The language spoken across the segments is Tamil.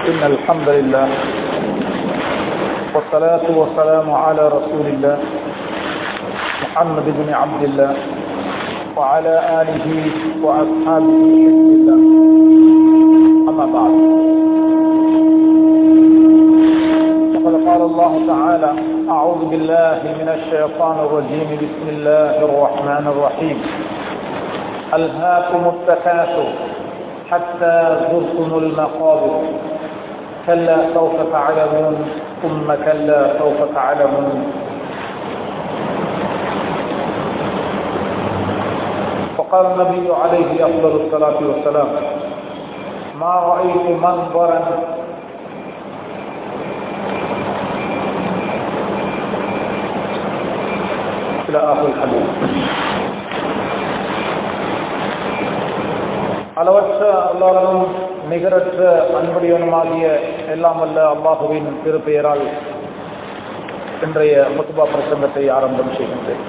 إن الحمد لله والصلاة والسلام على رسول الله محمد بن عبد الله وعلى آله وأصحابه حزب الله أما بعد فقد قال الله تعالى أعوذ بالله من الشيطان الرجيم بسم الله الرحمن الرحيم ألهاكم التكاثر حتى زرتم المقابر كلا سوف تعلمون ثم كلا سوف تعلمون وقال النبي عليه أفضل الصلاة والسلام ما رأيت منظرا إلى آخر الحديث அளவற்ற அல்லாலும் நிகரற்ற அன்புடையவனுமாகிய எல்லாம் வல்ல அல்லாஹுவின் திருப்பெயரால் இன்றைய முத்துபா பிரசங்கத்தை ஆரம்பம் செய்கின்றேன்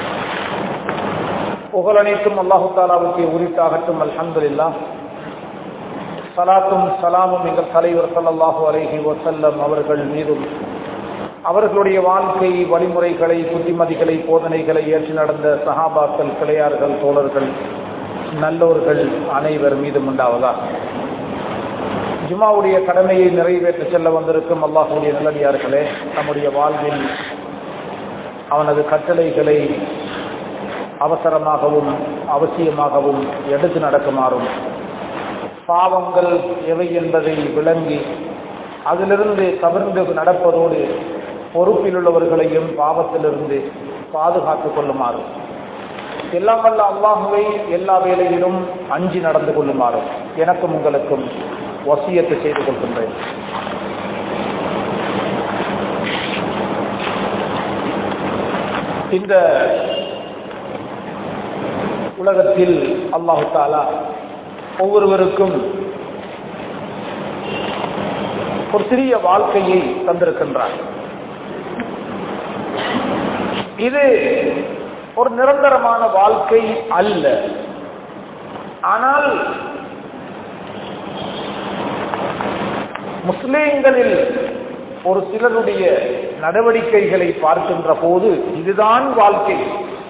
புகழ் அனைத்தும் அல்லாஹு தாலாவுக்கு உரித்தாகட்டும் அல்ஹம்துலில்லா சலாத்தும் சலாமும் எங்கள் தலைவர் சல்லாஹூ அலைஹி வசல்லம் அவர்கள் மீதும் அவர்களுடைய வாழ்க்கை வழிமுறைகளை புத்திமதிகளை போதனைகளை ஏற்று நடந்த சஹாபாக்கள் கிளையார்கள் தோழர்கள் நல்லோர்கள் அனைவர் மீதும் உண்டாவதா ஜுமாவுடைய கடமையை நிறைவேற்ற செல்ல வந்திருக்கும் அல்லாஹுடைய நல்லடியார்களே நம்முடைய வாழ்வில் அவனது கட்டளைகளை அவசரமாகவும் அவசியமாகவும் எடுத்து நடக்குமாறும் பாவங்கள் எவை என்பதை விளங்கி அதிலிருந்து தவிர்ந்து நடப்பதோடு பொறுப்பில் உள்ளவர்களையும் பாவத்திலிருந்து பாதுகாத்துக் கொள்ளுமாறு எல்லாம் வல்ல அல்லாஹுவை எல்லா வேலையிலும் அஞ்சி நடந்து கொள்ளுமாறும் எனக்கும் உங்களுக்கும் வசியத்தை செய்து கொள்கின்றேன் இந்த உலகத்தில் அல்லாஹு தாலா ஒவ்வொருவருக்கும் ஒரு சிறிய வாழ்க்கையை தந்திருக்கின்றார் இது ஒரு நிரந்தரமான வாழ்க்கை அல்ல ஆனால் முஸ்லிம்களில் ஒரு சிலருடைய நடவடிக்கைகளை பார்க்கின்ற போது இதுதான் வாழ்க்கை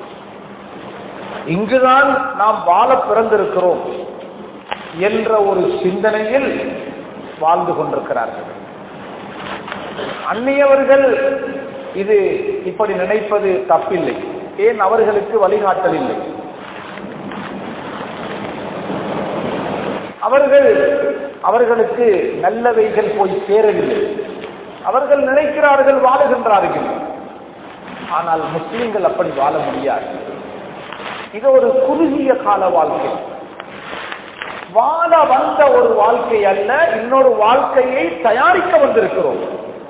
இங்குதான் நாம் வாழ பிறந்திருக்கிறோம் என்ற ஒரு சிந்தனையில் வாழ்ந்து கொண்டிருக்கிறார்கள் அந்நியவர்கள் இது இப்படி நினைப்பது தப்பில்லை ஏன் அவர்களுக்கு வழிகாட்டல் இல்லை அவர்கள் அவர்களுக்கு நல்லவைகள் போய் சேரவில்லை அவர்கள் நினைக்கிறார்கள் வாழுகின்றார்கள் ஆனால் முஸ்லிம்கள் அப்படி வாழ முடியாது இது ஒரு குறுகிய கால வாழ்க்கை வாழ வந்த ஒரு வாழ்க்கை அல்ல இன்னொரு வாழ்க்கையை தயாரிக்க வந்திருக்கிறோம்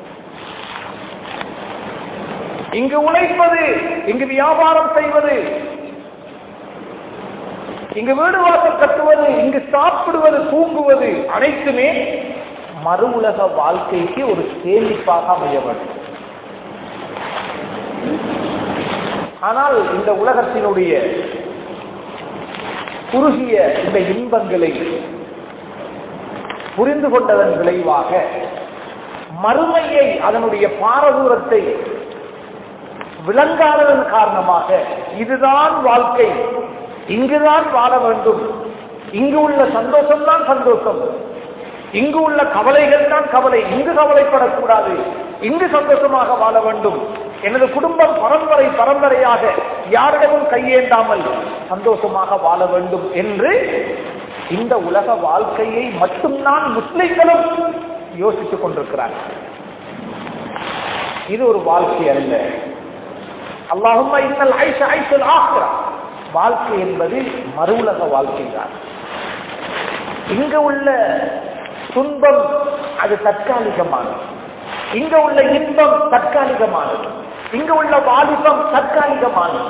இங்கு உழைப்பது இங்கு வியாபாரம் செய்வது இங்கு வீடு வாசல் கட்டுவது இங்கு சாப்பிடுவது தூங்குவது அனைத்துமே மறு உலக வாழ்க்கைக்கு ஒரு சேமிப்பாக அமைய வேண்டும் ஆனால் இந்த உலகத்தினுடைய குறுகிய இந்த இன்பங்களை புரிந்து கொண்டதன் விளைவாக மறுமையை அதனுடைய பாரதூரத்தை விளங்காததன் காரணமாக இதுதான் வாழ்க்கை இங்குதான் வாழ வேண்டும் இங்கு உள்ள சந்தோஷம் தான் சந்தோஷம் இங்கு உள்ள கவலைகள் தான் கவலை இங்கு கவலைப்படக்கூடாது இங்கு சந்தோஷமாக வாழ வேண்டும் எனது குடும்பம் பரம்பரை பரம்பரையாக யாரிடமும் கையேந்தாமல் சந்தோஷமாக வாழ வேண்டும் என்று இந்த உலக வாழ்க்கையை மட்டும்தான் முஸ்லிம்களும் யோசித்துக் கொண்டிருக்கிறார்கள் இது ஒரு வாழ்க்கை அல்ல அல்லாஹும் வாழ்க்கை என்பது மறு உலக வாழ்க்கை தான் இங்க உள்ள துன்பம் அது தற்காலிகமானது இங்க உள்ள இன்பம் தற்காலிகமானது இங்க உள்ள வாலிபம் தற்காலிகமானது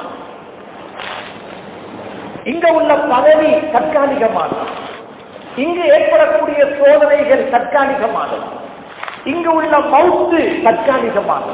இங்க உள்ள பதவி தற்காலிகமானது இங்கு ஏற்படக்கூடிய சோதனைகள் தற்காலிகமானது இங்கு உள்ள மவுத்து தற்காலிகமானது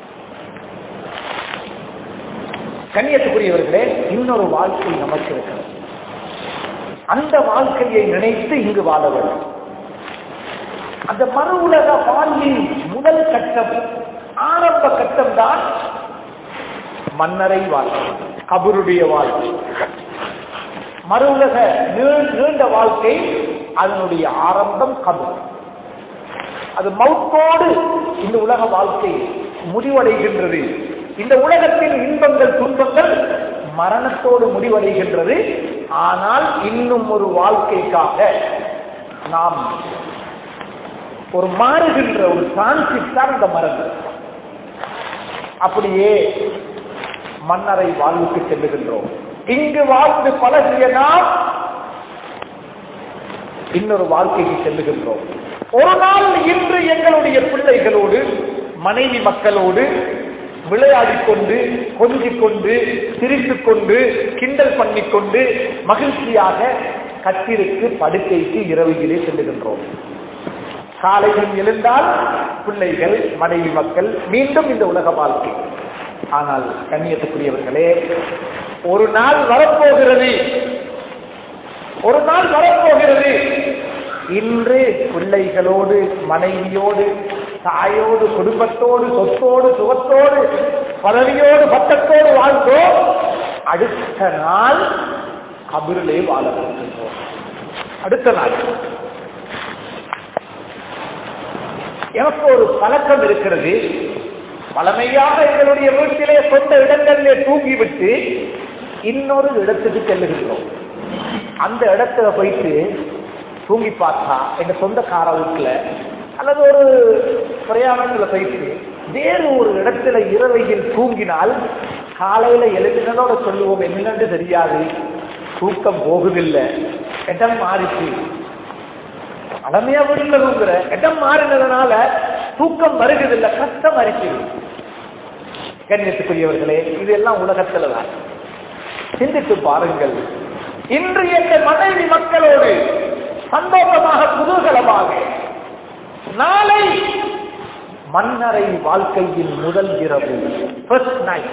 கண்ணியத்துக்குரியவர்களே இன்னொரு வாழ்க்கை நமக்கு இருக்கிறது அந்த வாழ்க்கையை நினைத்து இங்கு வாழ வேண்டும் அந்த மறு உலக வாழ்வின் முதல் கட்டம் ஆரம்ப கட்டம் தான் மன்னரை வாழ்க்கை கபருடைய வாழ்க்கை மறு உலக நீ- நீண்ட வாழ்க்கை அதனுடைய ஆரம்பம் கபர் அது மௌத்தோடு இந்த உலக வாழ்க்கை முடிவடைகின்றது இந்த உலகத்தின் இன்பங்கள் துன்பங்கள் மரணத்தோடு முடிவடைகின்றது ஆனால் இன்னும் ஒரு வாழ்க்கைக்காக நாம் ஒரு மாறுகின்ற ஒரு டிரான்சிட் தான் இந்த மரணம் அப்படியே மன்னரை வாழ்வுக்கு செல்லுகின்றோம் இங்கு வாழ்ந்து பழகிய நாம் இன்னொரு வாழ்க்கைக்கு செல்லுகின்றோம் ஒரு நாள் இன்று எங்களுடைய பிள்ளைகளோடு மனைவி மக்களோடு விளையாடிக் கொண்டு கொஞ்சிக் கொண்டு சிரித்துக் கொண்டு கிண்டல் பண்ணிக்கொண்டு மகிழ்ச்சியாக கட்டிற்கு படுக்கைக்கு இரவிலே செல்லுகின்றோம் காலையில் எழுந்தால் பிள்ளைகள் மனைவி மக்கள் மீண்டும் இந்த உலக வாழ்க்கை ஆனால் கண்ணியத்துக்குரியவர்களே ஒரு நாள் வரப்போகிறது ஒரு நாள் வரப்போகிறது இன்று பிள்ளைகளோடு மனைவியோடு தாயோடு குடும்பத்தோடு சொத்தோடு சுகத்தோடு பதவியோடு பட்டத்தோடு வாழ்ந்தோம் அடுத்த நாள் கபிரிலே வாழ போகின்றோம் அடுத்த நாள் எனக்கு ஒரு பழக்கம் இருக்கிறது பழமையாக எங்களுடைய வீட்டிலே சொந்த இடங்களிலே தூங்கிவிட்டு இன்னொரு இடத்துக்கு செல்லுகின்றோம் அந்த இடத்துல போயிட்டு தூங்கி பார்த்தா எங்க சொந்தக்கார வீட்டுல அல்லது ஒரு பிரயாணத்துல போயிட்டு வேறு ஒரு இடத்துல இரவையில் தூங்கினால் காலையில எழுதினதோட சொல்லுவோம் என்னன்னு தெரியாது தூக்கம் போகுதில்லை இடம் மாறிச்சு அடமையா வீட்டுல தூங்குற இடம் மாறினதுனால தூக்கம் வருகிறதில்லை கஷ்டம் இருக்குது கண்ணியத்துக்குரியவர்களே இது எல்லாம் உலகத்துல தான் சிந்தித்து பாருங்கள் இன்று எங்கள் மனைவி மக்களோடு சந்தோஷமாக குதூகலமாக நாளை மன்னரை வாழ்க்கையின் முதல் இரவு ஃபர்ஸ்ட் நைட்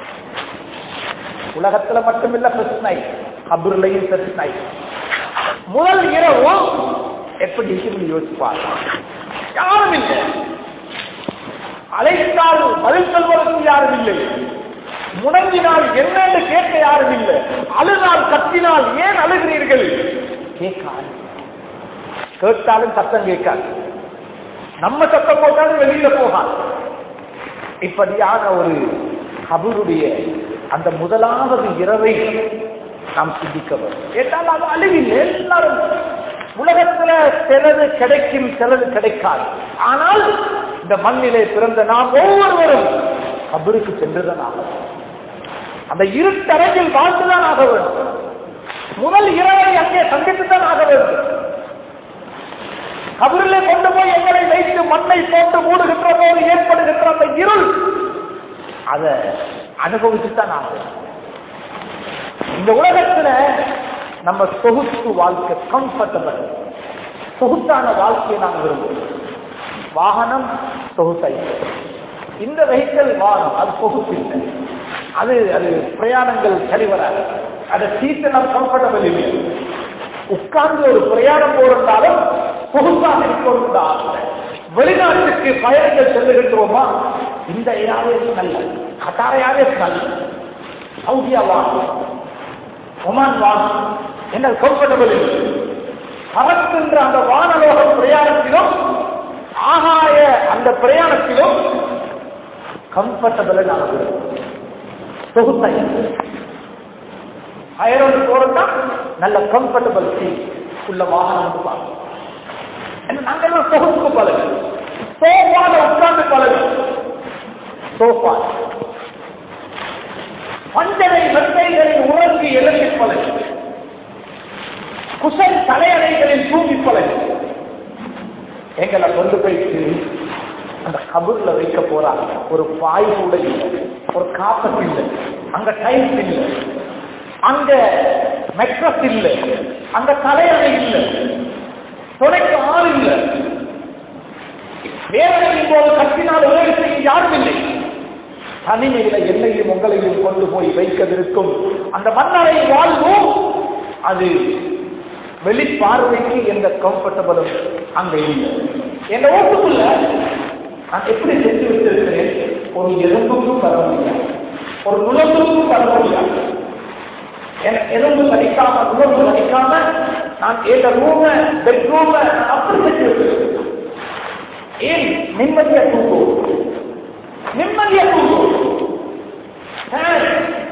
உலகத்துல மட்டுமில்ல ஃபர்ஸ்ட் நைட் கபூர்லையும் ஃபர்ஸ்ட் நைட் முதல் இரவு எப்படி இருக்குன்னு யோசிப்பார் யாரும் இல்லை அழைத்தால் பதில் சொல்வதற்கு யாரும் இல்லை முடங்கினால் என்னென்று கேட்க யாரும் இல்லை அழுதால் கத்தினால் ஏன் அழுகிறீர்கள் கேட்காது கேட்டாலும் சத்தம் கேட்காது நம்ம சத்தம் போட்டாலும் வெளியில போகாது இப்படியான ஒரு கபருடைய அந்த முதலாவது இரவை நாம் சிந்திக்க வேண்டும் கேட்டால் அது அழிவில் எல்லாரும் உலகத்துல சிலது கிடைக்கும் சிலது கிடைக்காது ஆனால் இந்த மண்ணிலே பிறந்த நாம் ஒவ்வொருவரும் கபருக்கு சென்றுதான் ஆக வேண்டும். அந்த இருட்டறையில் வாழ்ந்துதான் ஆக வேண்டும் முதல் இரவை அங்கே சந்தித்துதான் ஆக வேண்டும் கபரிலே கொண்டு போய் எங்களை வைத்து மண்ணை போட்டு மூடுகின்ற போது ஏற்படுகின்ற அந்த இருள் அதை அனுபவிச்சுதான் ஆகும் இந்த உலகத்துல நம்ம சொகுசு வாழ்க்கை கம்ஃபர்டபிள் சொகுத்தான வாழ்க்கையை நாங்கள் விரும்புகிறோம் வாகனம் சொகுசை இந்த வெஹிக்கல் வாகனம் அது சொகுசு இல்லை அது அது பிரயாணங்கள் சரி வராது அது சீட்டு நம்ம கம்ஃபர்டபிள் இல்லை உட்கார்ந்து ஒரு பிரயாணம் போயிருந்தாலும் சொகுசாக இருக்கொண்டால் வெளிநாட்டுக்கு பயணங்கள் செல்லுகின்றோமா இந்த யாரே நல்ல கட்டாரையாவே நல்ல சவுதியா வாங்க ஒமான் வாங்க என்ன கம்ஃபர்டபிள் பறக்கின்ற அந்த வானலோக பிரயாணத்திலும் ஆகாய அந்த பிரயாணத்திலும் கம்ஃபர்டபிள் நாங்கள் சொகுசை அயரோடு போறோம்னா நல்ல கம்ஃபர்டபிள் சீட் உள்ள வாகனம் வந்து பார்க்கணும் ஏன்னா நாங்க எல்லாம் சொகுசுக்கு பழகு சோஃபால உட்கார்ந்து பழகு சோஃபா பஞ்சனை மெத்தைகளில் உறங்கி எழுப்பி பழகு குசல் தலையணைகளில் தூங்கி பழகு எங்களை கொண்டு போயிட்டு அந்த கபூர்ல வைக்க போறாங்க ஒரு பாய் கூட இல்லை ஒரு காப்பட் இல்லை அங்க டைல்ஸ் இல்லை அங்க மெட்ரஸ் இல்லை அங்க தலையணை இல்லை துணைக்கு ஆள் இல்லை வேதனையின் போது கத்தினால் உதவி செய்ய யாரும் இல்லை தனிமையில என்னையும் உங்களையும் கொண்டு போய் வைக்கவிருக்கும் அந்த மன்னரை வாழ்வும் அது வெளிப்பார்வைக்கு எந்த கம்ஃபர்டபுளும் அங்க இல்லை என் ஓட்டுக்குள்ள நான் எப்படி செஞ்சு வச்சிருக்கிறேன் ஒரு எறும்புக்கும் வர முடியாது ஒரு நுழம்புக்கும் வர முடியாது என- எறும்பு கடிக்காம நுழம்பு கடிக்காம நான் ஏத ரூம பெட்ரூம அப்படி செஞ்சு வச்சிருக்கேன் ஏன் நிம்மதியா தூங்கும் நிம்மதியா தூங்கும் Fan.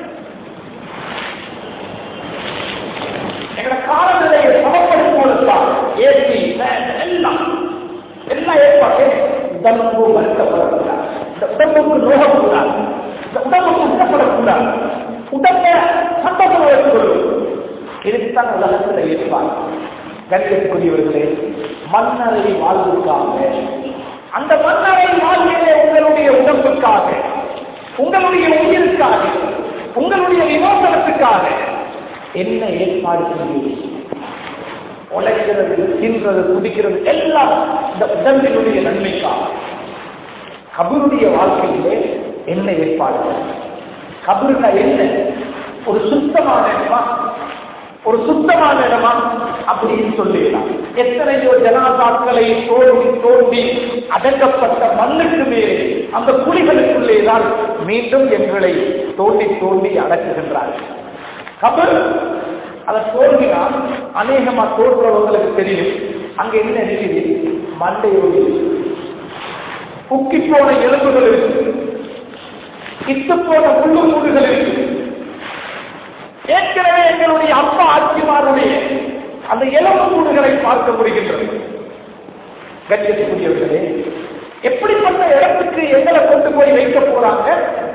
எங்களோட காலநிலையை சமப்படுத்துவதற்காக ஏசி ஃபேன் எல்லாம் எல்லாம் ஏற்பாடு உடம்பு வருத்தப்படக்கூடாது இந்த உடம்புக்கு நோகக்கூடாது இந்த உடம்புக்கு உஷ்டப்படக்கூடாது உடம்பை சந்தோஷம் வைத்துக்கொள்ளும் இதுக்குத்தான் உலகத்தில் ஏற்பாடு கண்ணியத்துக்குரியவர்களே மன்னரை வாழ்வுக்காக அந்த மன்னரை வாழ்விலே உங்களுடைய உடம்புக்காக உங்களுடைய உயிருக்காக உங்களுடைய விமோசனத்துக்காக என்ன ஏற்பாடு செய்வீர்கள் உழைக்கிறது தின்றது குடிக்கிறது எல்லாம் இந்த உடம்பினுடைய நன்மைக்காக கபருடைய வாழ்க்கையிலே என்ன ஏற்பாடு கபருனா என்ன ஒரு சுத்தமான இடமா ஒரு சுத்தமான இடமா அப்படின்னு சொல்லிடலாம் எத்தனையோ ஜனாதாக்களை தோண்டி தோண்டி அடக்கப்பட்ட மண்ணுக்கு மேலே அந்த குழிகளுக்குள்ளே தான் மீண்டும் எங்களை தோண்டி தோண்டி அடக்குகின்றார்கள் கபர் அதை தோன்றினால் அநேகமா தோன்றவங்களுக்கு தெரியும் அங்க என்ன இருக்குது மண்டையோடு உக்கி போன எலும்புகள் இருக்கு இத்து போன முள்ளு மூடுகள் இருக்கு ஏற்கனவே எங்களுடைய அப்பா ஆட்சிமாருடைய அந்த எலும்பு கூடுகளை பார்க்க முடிகின்றது கண்ணியத்துக்குரியவர்களே எப்படிப்பட்ட இடத்துக்கு எங்களை கொண்டு போய் வைக்க போறாங்க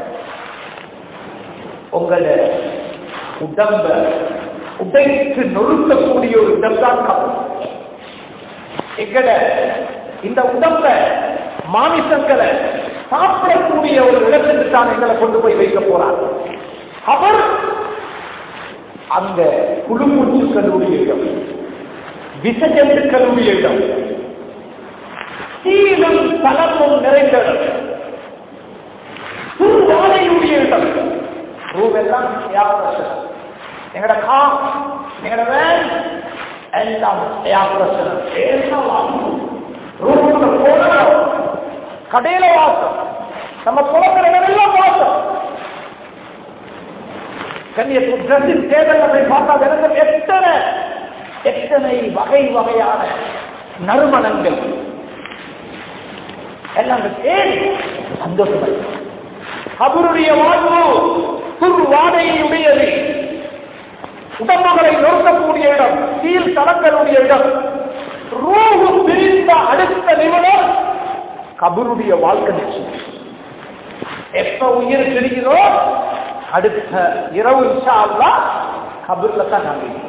உங்களை உடம்ப உடைத்து நொறுக்கக்கூடிய ஒரு இடம் தான் கபர் எங்கட இந்த உடம்ப மாமிசங்களை சாப்பிடக்கூடிய ஒரு இடத்துக்கு தான் எங்களை கொண்டு போய் வைக்க போறார் அவர் அந்த குழுமூச்சுக்களுடைய இடம் விசஜந்துக்களுடைய இடம் தீலும் தளமும் நிறைந்த இடம் துர்வாடையுடைய இடம் ரூவெல்லாம் ஏப்ரசனம் எங்கட கா எங்கட வேன் எல்லாம் ஏப்ரசனம் பேசலாம் ரூமுக்குள்ள போனோம் கடையில வாசம் நம்ம புறக்கிற இடமெல்லாம் வாசம் கண்ணியத்து ட்ரெஸ்ஸின் டேபிள்ல போய் பார்த்தா எனக்கு எத்தனை எத்தனை வகை வகையான நறுமணங்கள் எல்லாம் ஏன் சந்தோஷம் அவருடைய வாழ்வு துர் வாடையுடையது உடம்புகளை நொறுக்கக்கூடிய இடம் சீல் தளங்களுடைய இடம் ரூஹு பிரிந்த அடுத்த நிமிடம் கபருடைய வாழ்க்கை நிச்சயம் எப்ப உயிர் பிரிகிறோ அடுத்த இரவு இன்ஷா அல்லாஹ் கபர்ல தான் நாங்க இருக்கோம்.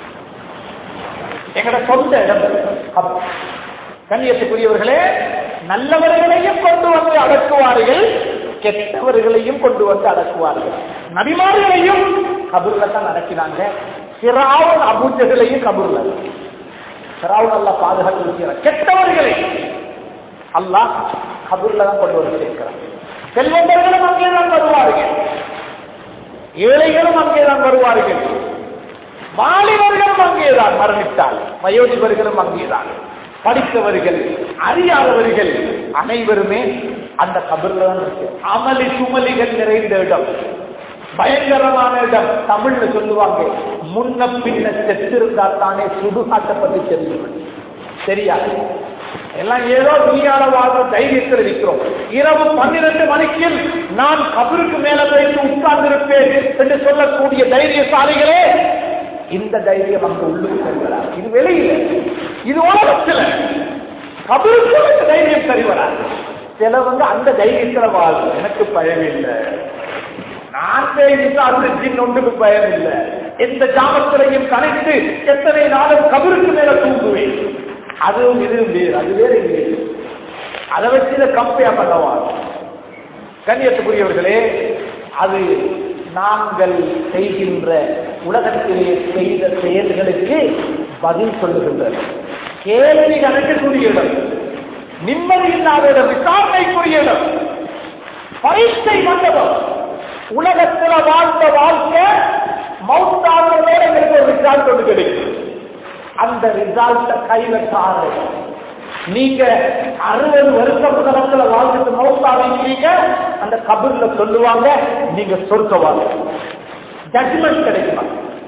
எங்கட சொந்த இடம் கபர் கண்ணியத்துக்குரியவர்களே நல்லவர்களையும் கொண்டு வந்து அடக்குவார்கள் கெட்டவர்களையும் கொண்டு வந்து அடக்குவார்கள் நபிமார்களையும் கபூர்ல தான் அடக்கினாங்க சிறாவன் அபூஜகளையும் கபூர்ல சிறாவன் அல்லா பாதுகாத்து வைக்கிறார் கெட்டவர்களை அல்லாஹ் கபூர்ல தான் கொண்டு வந்து சேர்க்கிறார் செல்வந்தர்களும் அங்கேதான் வருவார்கள் ஏழைகளும் அங்கேதான் வருவார்கள் வாலிபர்களும் அங்கேதான் மரணித்தால் வயோதிபர்களும் அங்கேதான் படித்தவர்கள் அறியாதவர்கள் அனைவருமே அந்த கபர்ல தான் இருக்கு அமளி சுமலிகள் நிறைந்த இடம் பயங்கரமான இடம் தமிழ்ல சொல்லுவாங்க முன்ன பின்ன செத்திருந்தா தானே சுடுகாட்டை பத்தி தெரியும் தெரியாது எல்லாம் ஏதோ துணியால வாழ்ற தைரியத்தில் இருக்கிறோம் இரவு பன்னிரண்டு மணிக்கு நான் கபருக்கு மேல வைத்து உட்கார்ந்திருப்பேன் என்று சொல்லக்கூடிய தைரியசாலிகளே இந்த தைரியம் அங்கு உள்ளுக்கு செல்கிறார் இது வெளியில இது உலகத்துல கபருக்கு இந்த தைரியம் சரிவராது சிலவங்க அந்த தைரியத்துல வாழும் எனக்கு பயம் இல்லை நான் விசாரிச்சு ஒன்றுக்கு பயம் இல்லை எந்த ஜாமத்திலையும் கணைத்து எத்தனை நாளும் கபருக்கு மேல தூங்குவேன் அதுவும் இதுவும் வேறு அது வேறு இது வேறு அதை வச்சு இதை கம்பேர் பண்ணவா கண்ணியத்துக்குரியவர்களே அது நாங்கள் செய்கின்ற உலகத்திலே செய்த செயல்களுக்கு பதில் சொல்லுகின்றது கேள்வி கணக்கக்கூடிய இடம் நிம்மதி இல்லாத இடம் விசாரணைக்குரிய இடம் பரீட்சை மண்டபம் உலகத்துல வாழ்ந்த வாழ்க்கை மவுத்தாகிறதோட எங்களுக்கு ஒரு ரிசால்ட் ஒன்று கிடைக்கும் அந்த ரிசால்ட்ட கையில தாரு நீங்க அறுபது வருஷம் கணக்குல வாழ்ந்துட்டு மௌத்தாவிக்கிறீங்க அந்த கபூர்ல சொல்லுவாங்க நீங்க சொர்க்கவாங்க ஜட்மெண்ட் கிடைக்குமா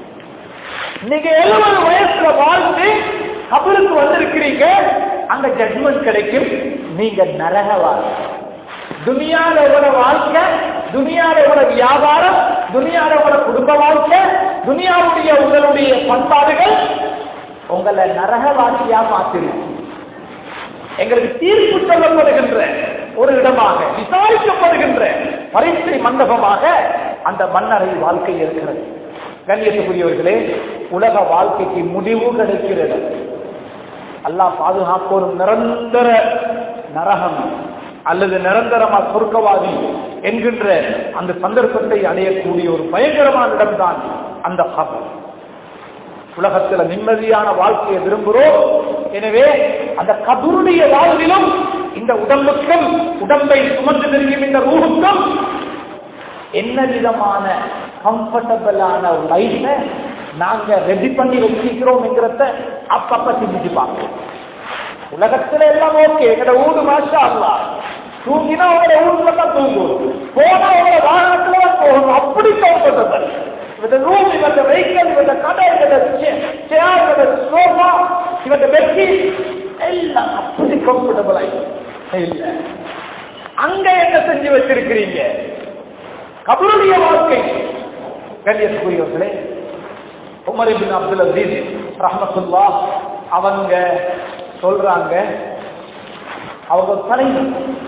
நீங்க எழுபது வயசுல வாழ்ந்து கபருக்கு வந்திருக்கிறீங்க அங்க ஜட்மெண்ட் கிடைக்கும் நீங்க நரகவாதி துனியால உங்களோட வாழ்க்கை துனியால உங்களோட வியாபாரம் துனியால உங்களோட குடும்ப வாழ்க்கை துனியாவுடைய உங்களுடைய பண்பாடுகள் உங்களை நரகவாசியா மாத்திருக்கு எங்களுக்கு தீர்ப்பு சொல்லப்படுகின்ற ஒரு இடமாக விசாரிக்கப்படுகின்ற பரீட்சை மண்டபமாக அந்த மன்னரை வாழ்க்கை இருக்கிறது கண்ணியத்துக்குரியவர்களே உலக வாழ்க்கைக்கு முடிவு கிடைக்கிறது அல்லாஹ் பாதுகாப்போர் நிரந்தர நரகம் அல்லது நிரந்தரமா சொர்க்கவாதி என்கின்ற அந்த சந்தர்ப்பத்தை அடையக்கூடிய ஒரு பயங்கரமான இடம்தான் அந்த கபர் உலகத்துல நிம்மதியான வாழ்க்கையை விரும்புகிறோம் எனவே அந்த கபருடைய வாழ்விலும் இந்த உடம்புக்கும் உடம்பை சுமந்து தெரியும் இந்த ரூஹுக்கும் என்ன விதமான கம்ஃபர்டபுளான லைஃப நாங்க ரெடி பண்ணி வச்சிருக்கிறோம் என்கிறத அப்பப்ப சிந்திச்சு பார்ப்போம் உலகத்துல எல்லாம் ஓகே எங்கட ஊடு மாஷா அல்லா தூங்கினா உங்களோட ஊர்ல தான் தூங்கும் போனா உங்களோட வாகனத்துல தான் போகணும் அப்படி கம்ஃபர்டபுள் இவங்க ரூம் இவங்க வெஹிக்கல் இவங்க கடை இவங்க சேர் இவங்க சோஃபா இவங்க பெட்டி எல்லாம் அப்படி கம்ஃபர்டபுள் ஆயிடும் இல்ல அங்க என்ன செஞ்சு வச்சிருக்கிறீங்க கபருடைய வாழ்க்கை கண்ணியத்துக்குரியவர்களே உமர் இபின் அப்துல் அசீஸ் ரஹமத்துல்லா அவங்க சொல்றாங்க அவங்க தலைவர்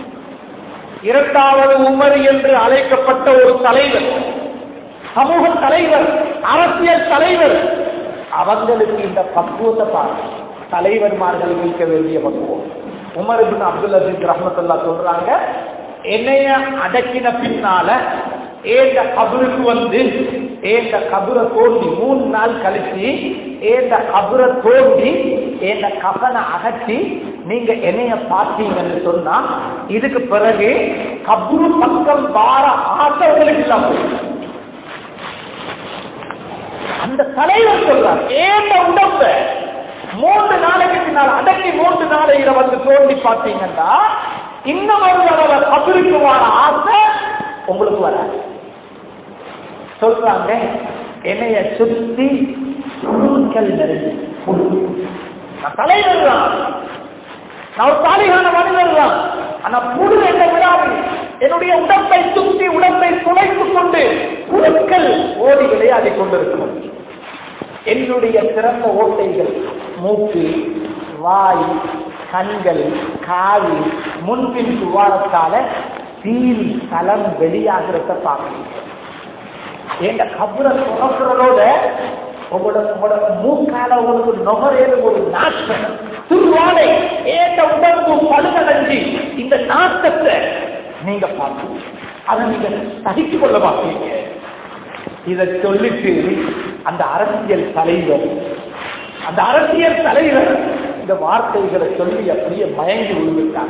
இரண்டாவது உமர் என்று அழைக்கப்பட்ட ஒரு தலைவர் சமூக தலைவர் அரசியல் தலைவர் அவங்களுக்கு இந்த பக்குவத்தை பாருங்க தலைவர்மார்கள் இருக்க வேண்டிய பக்குவம் உமர் இபின் அப்துல் அசீஸ் ரஹமத்துல்லா சொல்றாங்க என்னைய அடக்கின பின்னால ஏந்த கபருக்கு வந்து ஏந்த கபரை தோண்டி மூணு நாள் கழிச்சு ஏந்த கபரை தோண்டி ஏந்த கபனை அகற்றி நீங்க என்னைய பார்த்தீங்கன்னு சொன்னா இதுக்கு பிறகு கபுரு பக்கம் வார ஆசை உங்களுக்கு இல்லாம போயிடும். அந்த தலைவர் சொல்றார் ஏந்த உடம்ப மூன்று நாளைக்கு பின்னால் அடக்கி மூன்று நாளையில வந்து தோண்டி பார்த்தீங்கன்னா இன்னும் ஒரு தடவை கபருக்கு வர ஆசை உங்களுக்கு வராது சொல்றாங்க என்னைய சுத்தி புழுக்கள் நிறைஞ்சு புழு. நான் தலைவர் தான் நான் ஒரு சாலிகான மனிதர் தான் ஆனா புழு என்ன விடாது என்னுடைய உடம்பை சுத்தி உடம்பை துளைத்துக் கொண்டு புழுக்கள் ஓடி விளையாடி கொண்டிருக்கும் என்னுடைய சிறந்த ஓட்டைகள் மூக்கு வாய் கண்கள் காவி முன்பின் துவாரத்தால தீல் தலம் வெளியாகிறத பார்க்கணும் எங்க கபரை துறக்கிறதோட உங்களோட உங்களோட மூக்கால உங்களுக்கு நுகரேது ஒரு நாட்டம் துருவாடை ஏந்த உடம்பு பழுதடைஞ்சு இந்த நாட்டத்தை நீங்க பார்க்கணும் அதை நீங்க சகித்துக் கொள்ள மாட்டீங்க இதை சொல்லிட்டு அந்த அரசியல் தலைவர் அந்த அரசியல் தலைவர் இந்த வார்த்தைகளை சொல்லி அப்படியே மயங்கி விழுந்துட்டாங்க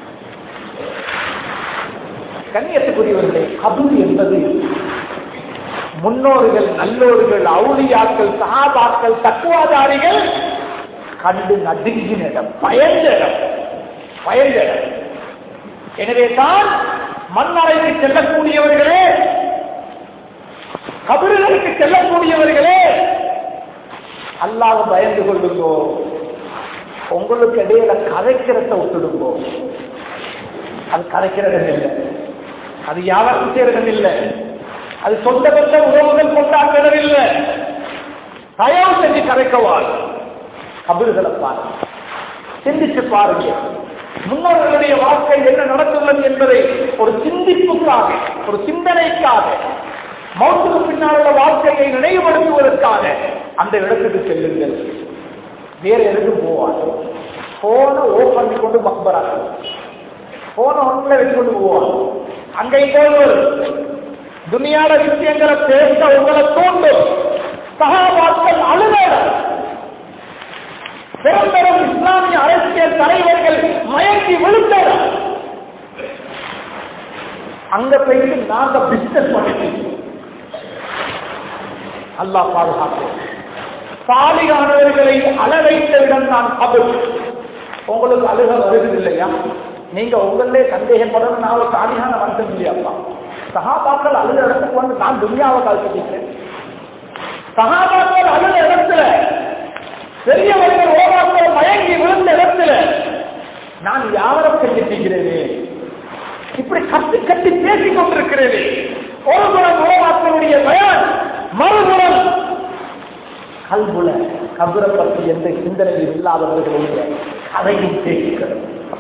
கண்ணியத்துக்குரியவர்களே கபூர் என்பது முன்னோர்கள் நல்லோர்கள் அவுளியாக்கள் சகாபாக்கள் தக்குவாதாரிகள் கண்டு நடுங்கின இடம் பயந்த இடம் பயந்த இடம் எனவே தான் மண்ணறைக்கு செல்லக்கூடியவர்களே கபறுகளுக்கு செல்லக்கூடியவர்களே அல்லாஹ் பயந்து கொள்ளுங்கோ உங்களுக்கு இடையில கதைக்கிறத விட்டுடுங்கோ அது கதைக்கிறதன் இல்லை அது யாரும் செய்யறதன் இல்லை அது சொந்த பந்த உறவுகள் கொண்டாடுறதும் இல்லை தயவு செஞ்சு கதைக்கவாள் கபறுகளை பாருங்க சிந்திச்சு பாருங்க முன்னோர்களுடைய வாழ்க்கை என்ன நடந்துள்ளது என்பதை ஒரு சிந்திப்புக்காக ஒரு சிந்தனைக்காக மௌத்துக்கு பின்னால் உள்ள வாழ்க்கையை நினைவுபடுத்துவதற்காக அந்த இடத்துக்கு செல்லுங்கள் வேற எதுக்கும் போவாங்க போன ஓ பண்ணி கொண்டு மக்பராக போன ஒன்றுல வச்சு கொண்டு போவாங்க அங்கே போய் துனியாட விஷயங்களை பேச உங்களை தூண்டும் சகாபாக்கள் அழுதல் பெரும் பெரும் இஸ்லாமிய அரசியல் தலைவர்கள் மயங்கி விழுந்தனர் அங்க போயிட்டு நாங்க பிசினஸ் பண்ணிட்டு அல்லாஹ் பாதுகாப்பு சாலியானவர்களை அளவைத்த இடம் தான் கபர் உங்களுக்கு அழுக வருகிறது இல்லையா நீங்க உங்களே சந்தேகப்படணும் நான் ஒரு சாதியான மனுஷன் இல்லையாப்பா சகாபாக்கள் அழுத இடத்துக்கு வந்து நான் துன்யாவை கழிச்சிட்டேன் சகாபாக்கள் அழுத இடத்துல பெரியவர்கள் ஓராக்கள் மயங்கி விழுந்த இடத்துல நான் யாரை செஞ்சிட்டிருக்கிறேனே இப்படி கட்டி கட்டி பேசிக் கொண்டிருக்கிறேனே ஒரு புறம் ஓராக்களுடைய பயன் மறுபுறம் கல்புல கபுர பற்றி எந்த சிந்தனையில் இல்லாதவர்களுடைய கதையும் பேசுகிறது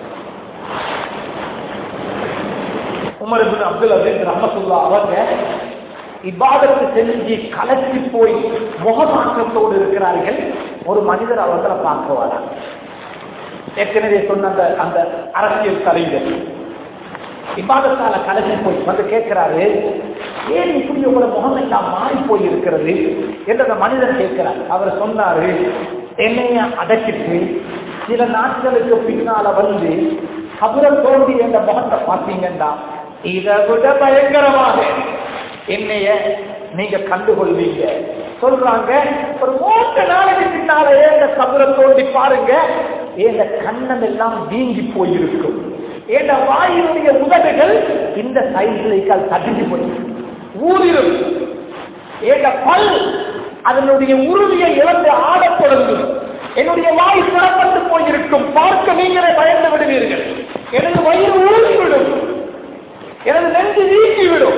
உமர் இப்னு அப்துல் அசீஸ் ரஹமத்துல்லா அவங்க இபாதத்து செஞ்சு கலச்சி போய் முகமாற்றத்தோடு இருக்கிறார்கள் ஒரு மனிதர் அவர்களை பார்க்க வரார் ஏற்கனவே சொன்ன அந்த அந்த அரசியல் தலைவர் இபாதத்தால கலச்சி போய் வந்து கேட்கிறாரு ஏன் இப்படி உங்களோட முகம் எல்லாம் மாறி போய் இருக்கிறது என்று அந்த மனிதன் கேட்கிறார் அவர் சொன்னாரு என்னைய அடக்கிட்டு சில நாட்களுக்கு பின்னால வந்து கபுர தோண்டி என்ற முகத்தை பார்த்தீங்கன்னா இதை விட பயங்கரமாக என்னைய நீங்க கண்டுகொள்வீங்க சொல்றாங்க ஒரு மூன்று நாளைக்கு பின்னாலேயே இந்த கபுர தோண்டி பாருங்க இந்த கண்ணம் எல்லாம் வீங்கி போயிருக்கும் என்ற வாயினுடைய உதடுகள் இந்த சைஸ்லைக்கால் தடிஞ்சு போயிருக்கும் ஊரிலும் என்ற பல் அதனுடைய உறுதியை இழந்து ஆடத் தொடங்கும் என்னுடைய வாய் திறப்பட்டு போயிருக்கும் பார்க்க நீங்களே பயந்து விடுவீர்கள் எனது வயிறு ஊறிவிடும் எனது நெஞ்சு நீக்கிவிடும்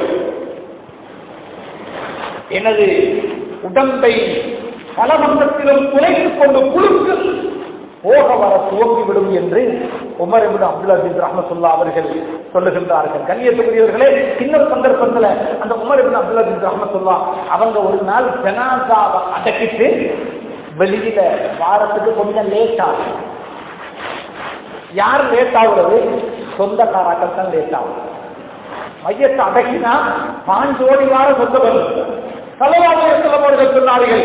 எனது உடம்பை பலவந்தத்திலும் குலைத்துக் கொண்டு குழுக்கு போக வர துவங்கிவிடும் என்று உமர் இப்னு அப்துல் அஜீஸ் ரஹமத்துல்லா அவர்கள் சொல்லுகின்றார்கள் கண்ணியத்துக்குரியவர்களே இன்னொரு சந்தர்ப்பத்துல அந்த உமர் இப்னு அப்துல் அஜீஸ் ரஹமத்துல்லா அவங்க ஒரு நாள் ஜனாசாவை அடக்கிட்டு வெளியில வாரத்துக்கு கொஞ்சம் லேட் ஆகும் யார் லேட் ஆகுறது சொந்தக்காராக்கள் தான் லேட் ஆகும் மையத்தை அடக்கினா பாஞ்சோடி வார சொந்த பந்தம் அவர்கள் சொன்னார்கள்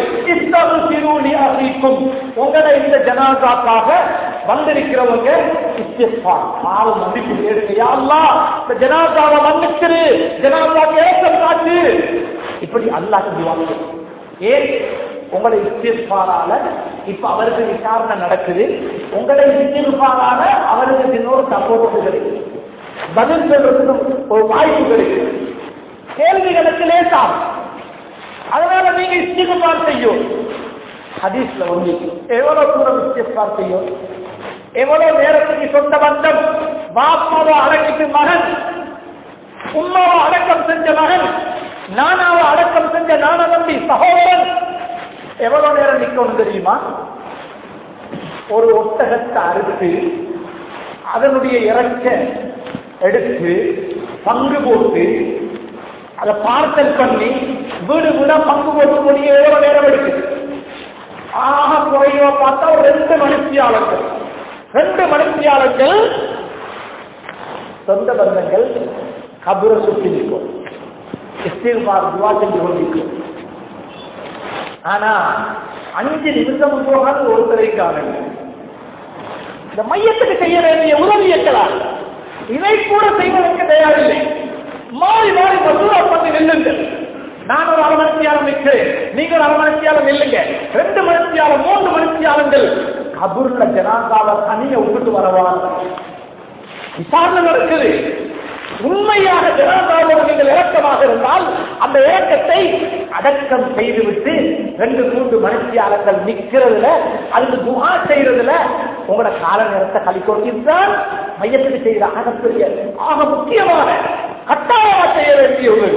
உங்களை இந்த ஜனாதாக்காக வந்திருக்கிறவங்க பாவம் மன்னிப்பு கேளுங்க இந்த ஜனாதாவை மன்னிச்சிரு ஜனாதாக்கு ஏற்றம் காட்டு இப்படி அல்லாஹ் சொல்லுவாங்க ஏன் உங்களை இஸ்திஃபாரால இப்ப அவருக்கு விசாரணை நடக்குது உங்களை இஸ்திஃபாரால அவருக்கு இன்னொரு சப்போர்ட் கிடைக்குது பதில் சொல்றதுக்கு ஒரு வாய்ப்பு கிடைக்குது கேள்விகளுக்கு லேசாகும் அதனால நீங்க இஸ்திகுபார் செய்யும் ஹதீஸ்ல வந்து எவ்வளவு தூரம் இஸ்திகுபார் செய்யும் எவ்வளவு நேரத்துக்கு சொந்த பந்தம் பாப்பாவை அடக்கிட்டு மகன் உம்மாவை அடக்கம் செஞ்ச மகன் நானாவை அடக்கம் செஞ்ச நான தம்பி சகோதரன் எவ்வளவு நேரம் நிக்கணும் தெரியுமா ஒரு ஒட்டகத்தை அறுத்து அதனுடைய இறக்க எடுத்து பங்கு போட்டு அதை பார்சல் பண்ணி வீடு வீடா பங்கு போட்டு முடிய எவ்வளவு நேரம் எடுக்குது ஆக குறைவா பார்த்தா ஒரு ரெண்டு மனுஷியாளர்கள் ரெண்டு மனுஷியாளர்கள் சொந்த பந்தங்கள் கபுர சுற்றி நிற்கும் இஸ்தில்பார் துவா செஞ்சு கொண்டிருக்கும் ஆனா அஞ்சு நிமிஷம் போகாது ஒருத்தரை காணல இந்த மையத்துக்கு செய்ய வேண்டிய உதவி எக்கலாம் இதை கூட செய்வதற்கு தயாரில்லை மாறி மாறி மசூரா பண்ணி நில்லுங்கள் நான் ஒரு அரமணித்தியாலம் நிற்கிறேன் நீங்கள் அரமணித்தியாலம் இல்லைங்க ரெண்டு மணித்தியாலம் மூன்று மணித்தியாலங்கள் கபூர்ல ஜனாதாவை தனிய விட்டுட்டு வரவான் விசாரணை நடக்குது உண்மையாக ஜனாதாவோடு நீங்கள் இறக்கமாக இருந்தால் அந்த இறக்கத்தை அடக்கம் செய்துவிட்டு ரெண்டு மூன்று மனுஷியாளர்கள் நிக்கிறதுல அதுக்கு துகா செய்யறதுல உங்களோட கால நேரத்தை கழிக்கணும் இதுதான் மையத்துக்கு செய்கிற ஆகப்பெரிய ஆக முக்கியமான கட்டாயமா செய்ய வேண்டிய ஒரு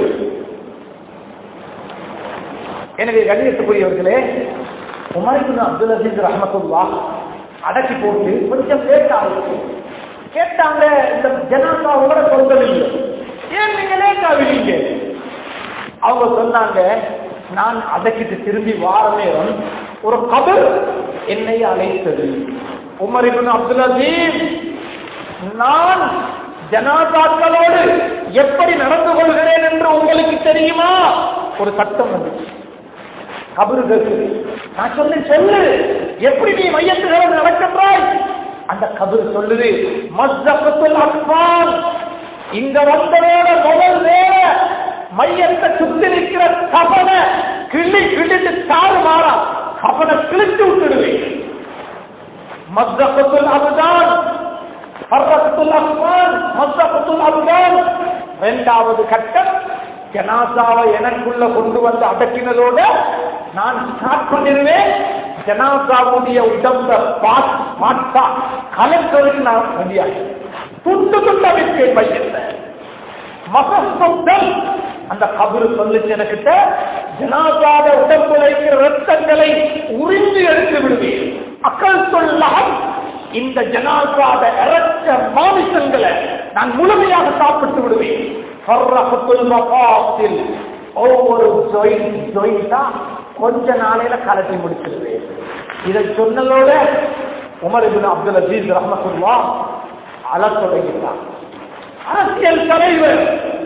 எனவே கண்ணியத்துக்குரியவர்களே உமருக்கு அப்துல் அசீஸ் ரஹமத்துல்லா அடக்கி போட்டு கொஞ்சம் லேட் ஆகுது கேட்டாங்க இந்த ஜனாதாவோட சொந்தம் இல்லை ஏன் நீங்க லேட் ஆகுவீங்க அவங்க சொன்னாங்க நான் அடக்கிட்டு திரும்பி வார நேரம் ஒரு கபர் என்னை அழைத்தது உமர் இப்னு அப்துல் அசீஸ் நான் ஜனாதாக்களோடு எப்படி நடந்து கொள்கிறேன் என்று உங்களுக்கு தெரியுமா ஒரு சட்டம் வந்துச்சு கபருக்கு நான் சொல்லி சொல்லு எப்படி நீ மையத்துகளும் நடக்கின்றாய் அந்த கபரு சொல்லுது மஸ்தபத்துல் அக்பான் இந்த வந்ததோட முதல் வேற மையத்தை சுத்தி நிற்கிற கபனை கிள்ளி கிள்ளிட்டு தாறு மாறா கபனை கிழித்து விட்டுடுவேன் மஸ்தகத்துல் அபுதான் ஃபர்ரத்துல் அஸ்மான் மஸ்தகத்துல் அபுதான் இரண்டாவது கட்டம் ஜனாசாவை எனக்குள்ள கொண்டு வந்து அடக்கினதோட நான் ஸ்டார்ட் பண்ணிடுவேன் ஜனாசாவுடைய உடம்ப பாட்டா கலெக்டருக்கு நான் ரெடியாகி துண்டு துண்ட வைப்பேன் பையன் மகஸ்தம் அந்த கபரு சொல்லுச்சு எனக்கிட்ட ஜனாசாத உடம்புல இருக்கிற ரத்தங்களை உறிந்து எடுத்து விடுவேன் அக்கல் சொல்லாம் இந்த ஜனாசாத இறச்ச மாமிசங்களை நான் முழுமையாக சாப்பிட்டு விடுவேன் ஃபர்ரஹத்துல் மகாத்தில் ஒவ்வொரு ஜொயின் ஜொயின்டா கொஞ்ச நாளையில கலட்டி முடிச்சிருவேன் இதை சொன்னதோட உமர் இபின் அப்துல் அசீஸ் ரஹமத்துல்லா அழ தொடங்கிட்டார் அரசியல் தலைவர்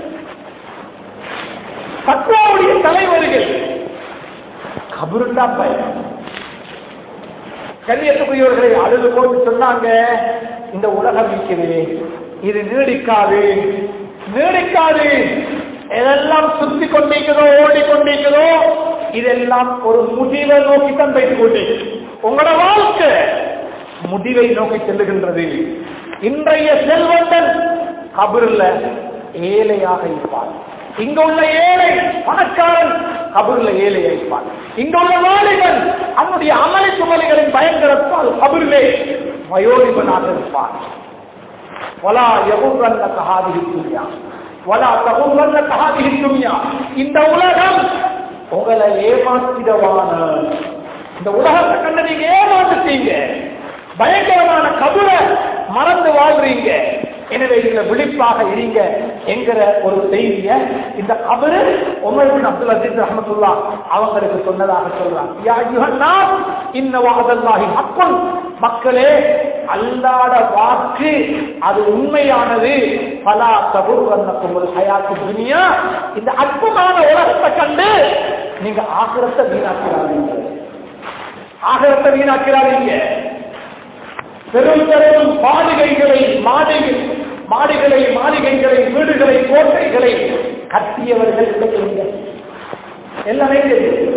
பத்மாவுடைய தலைவர்கள் கபருண்டா பயன் கண்ணியத்துக்குரியவர்களை அழுது போட்டு சொன்னாங்க இந்த உலகம் இருக்கிறது இது நீடிக்காது நீடிக்காது எதெல்லாம் சுத்தி கொண்டிருக்கிறதோ ஓடிக்கொண்டிருக்கிறதோ இதெல்லாம் ஒரு முடிவை நோக்கி தான் போய்க் கொண்டு உங்களோட வாழ்க்கை முடிவை நோக்கி செல்லுகின்றது இன்றைய செல்வந்தன் கபருல ஏழையாக இருப்பான் இங்க உள்ள ஏழை பணக்காரன் கபருல ஏழை இருப்பான் இங்க உள்ள வாலிபன் அவனுடைய அமளி சுமலிகளின் பயங்கரத்தால் கபரிலே வயோதிபனாக இருப்பான் வலா எகுவல்ல கஹாதிரி துன்யா வலா தகுவல்ல கஹாதிரி துன்யா இந்த உலகம் உங்களை ஏமாற்றிடவான இந்த உலகத்தை கண்டு நீங்க ஏமாந்துட்டீங்க பயங்கரமான கபுல மறந்து வாழ்றீங்க எனவே இதுல விழிப்பாக இருங்க என்கிற ஒரு செய்திய இந்த கபரு உமர் பின் அப்துல் அசீஸ் ரஹமத்துல்லா அவங்களுக்கு சொன்னதாக சொல்றாங்க யா யுஹன்னாஸ் இன்ன வஅதல்லாஹி ஹக்கன் மக்களே அல்லாட வாக்கு அது உண்மையானது பலா தகுர்வன்னக்கும் ஒரு ஹயாத்து துனியா இந்த அற்புதமான உலகத்தை கண்டு நீங்க ஆகிரத்தை வீணாக்கிறாதீங்க ஆகிரத்தை வீணாக்கிறாதீங்க பெரும் பெரும் மாளிகைகளை மாளிகை மாடிகளை மாளிகைகளை வீடுகளை கோட்டைகளை கட்டியவர்கள் கிடைக்கவில்லை எல்லாமே தெரியும்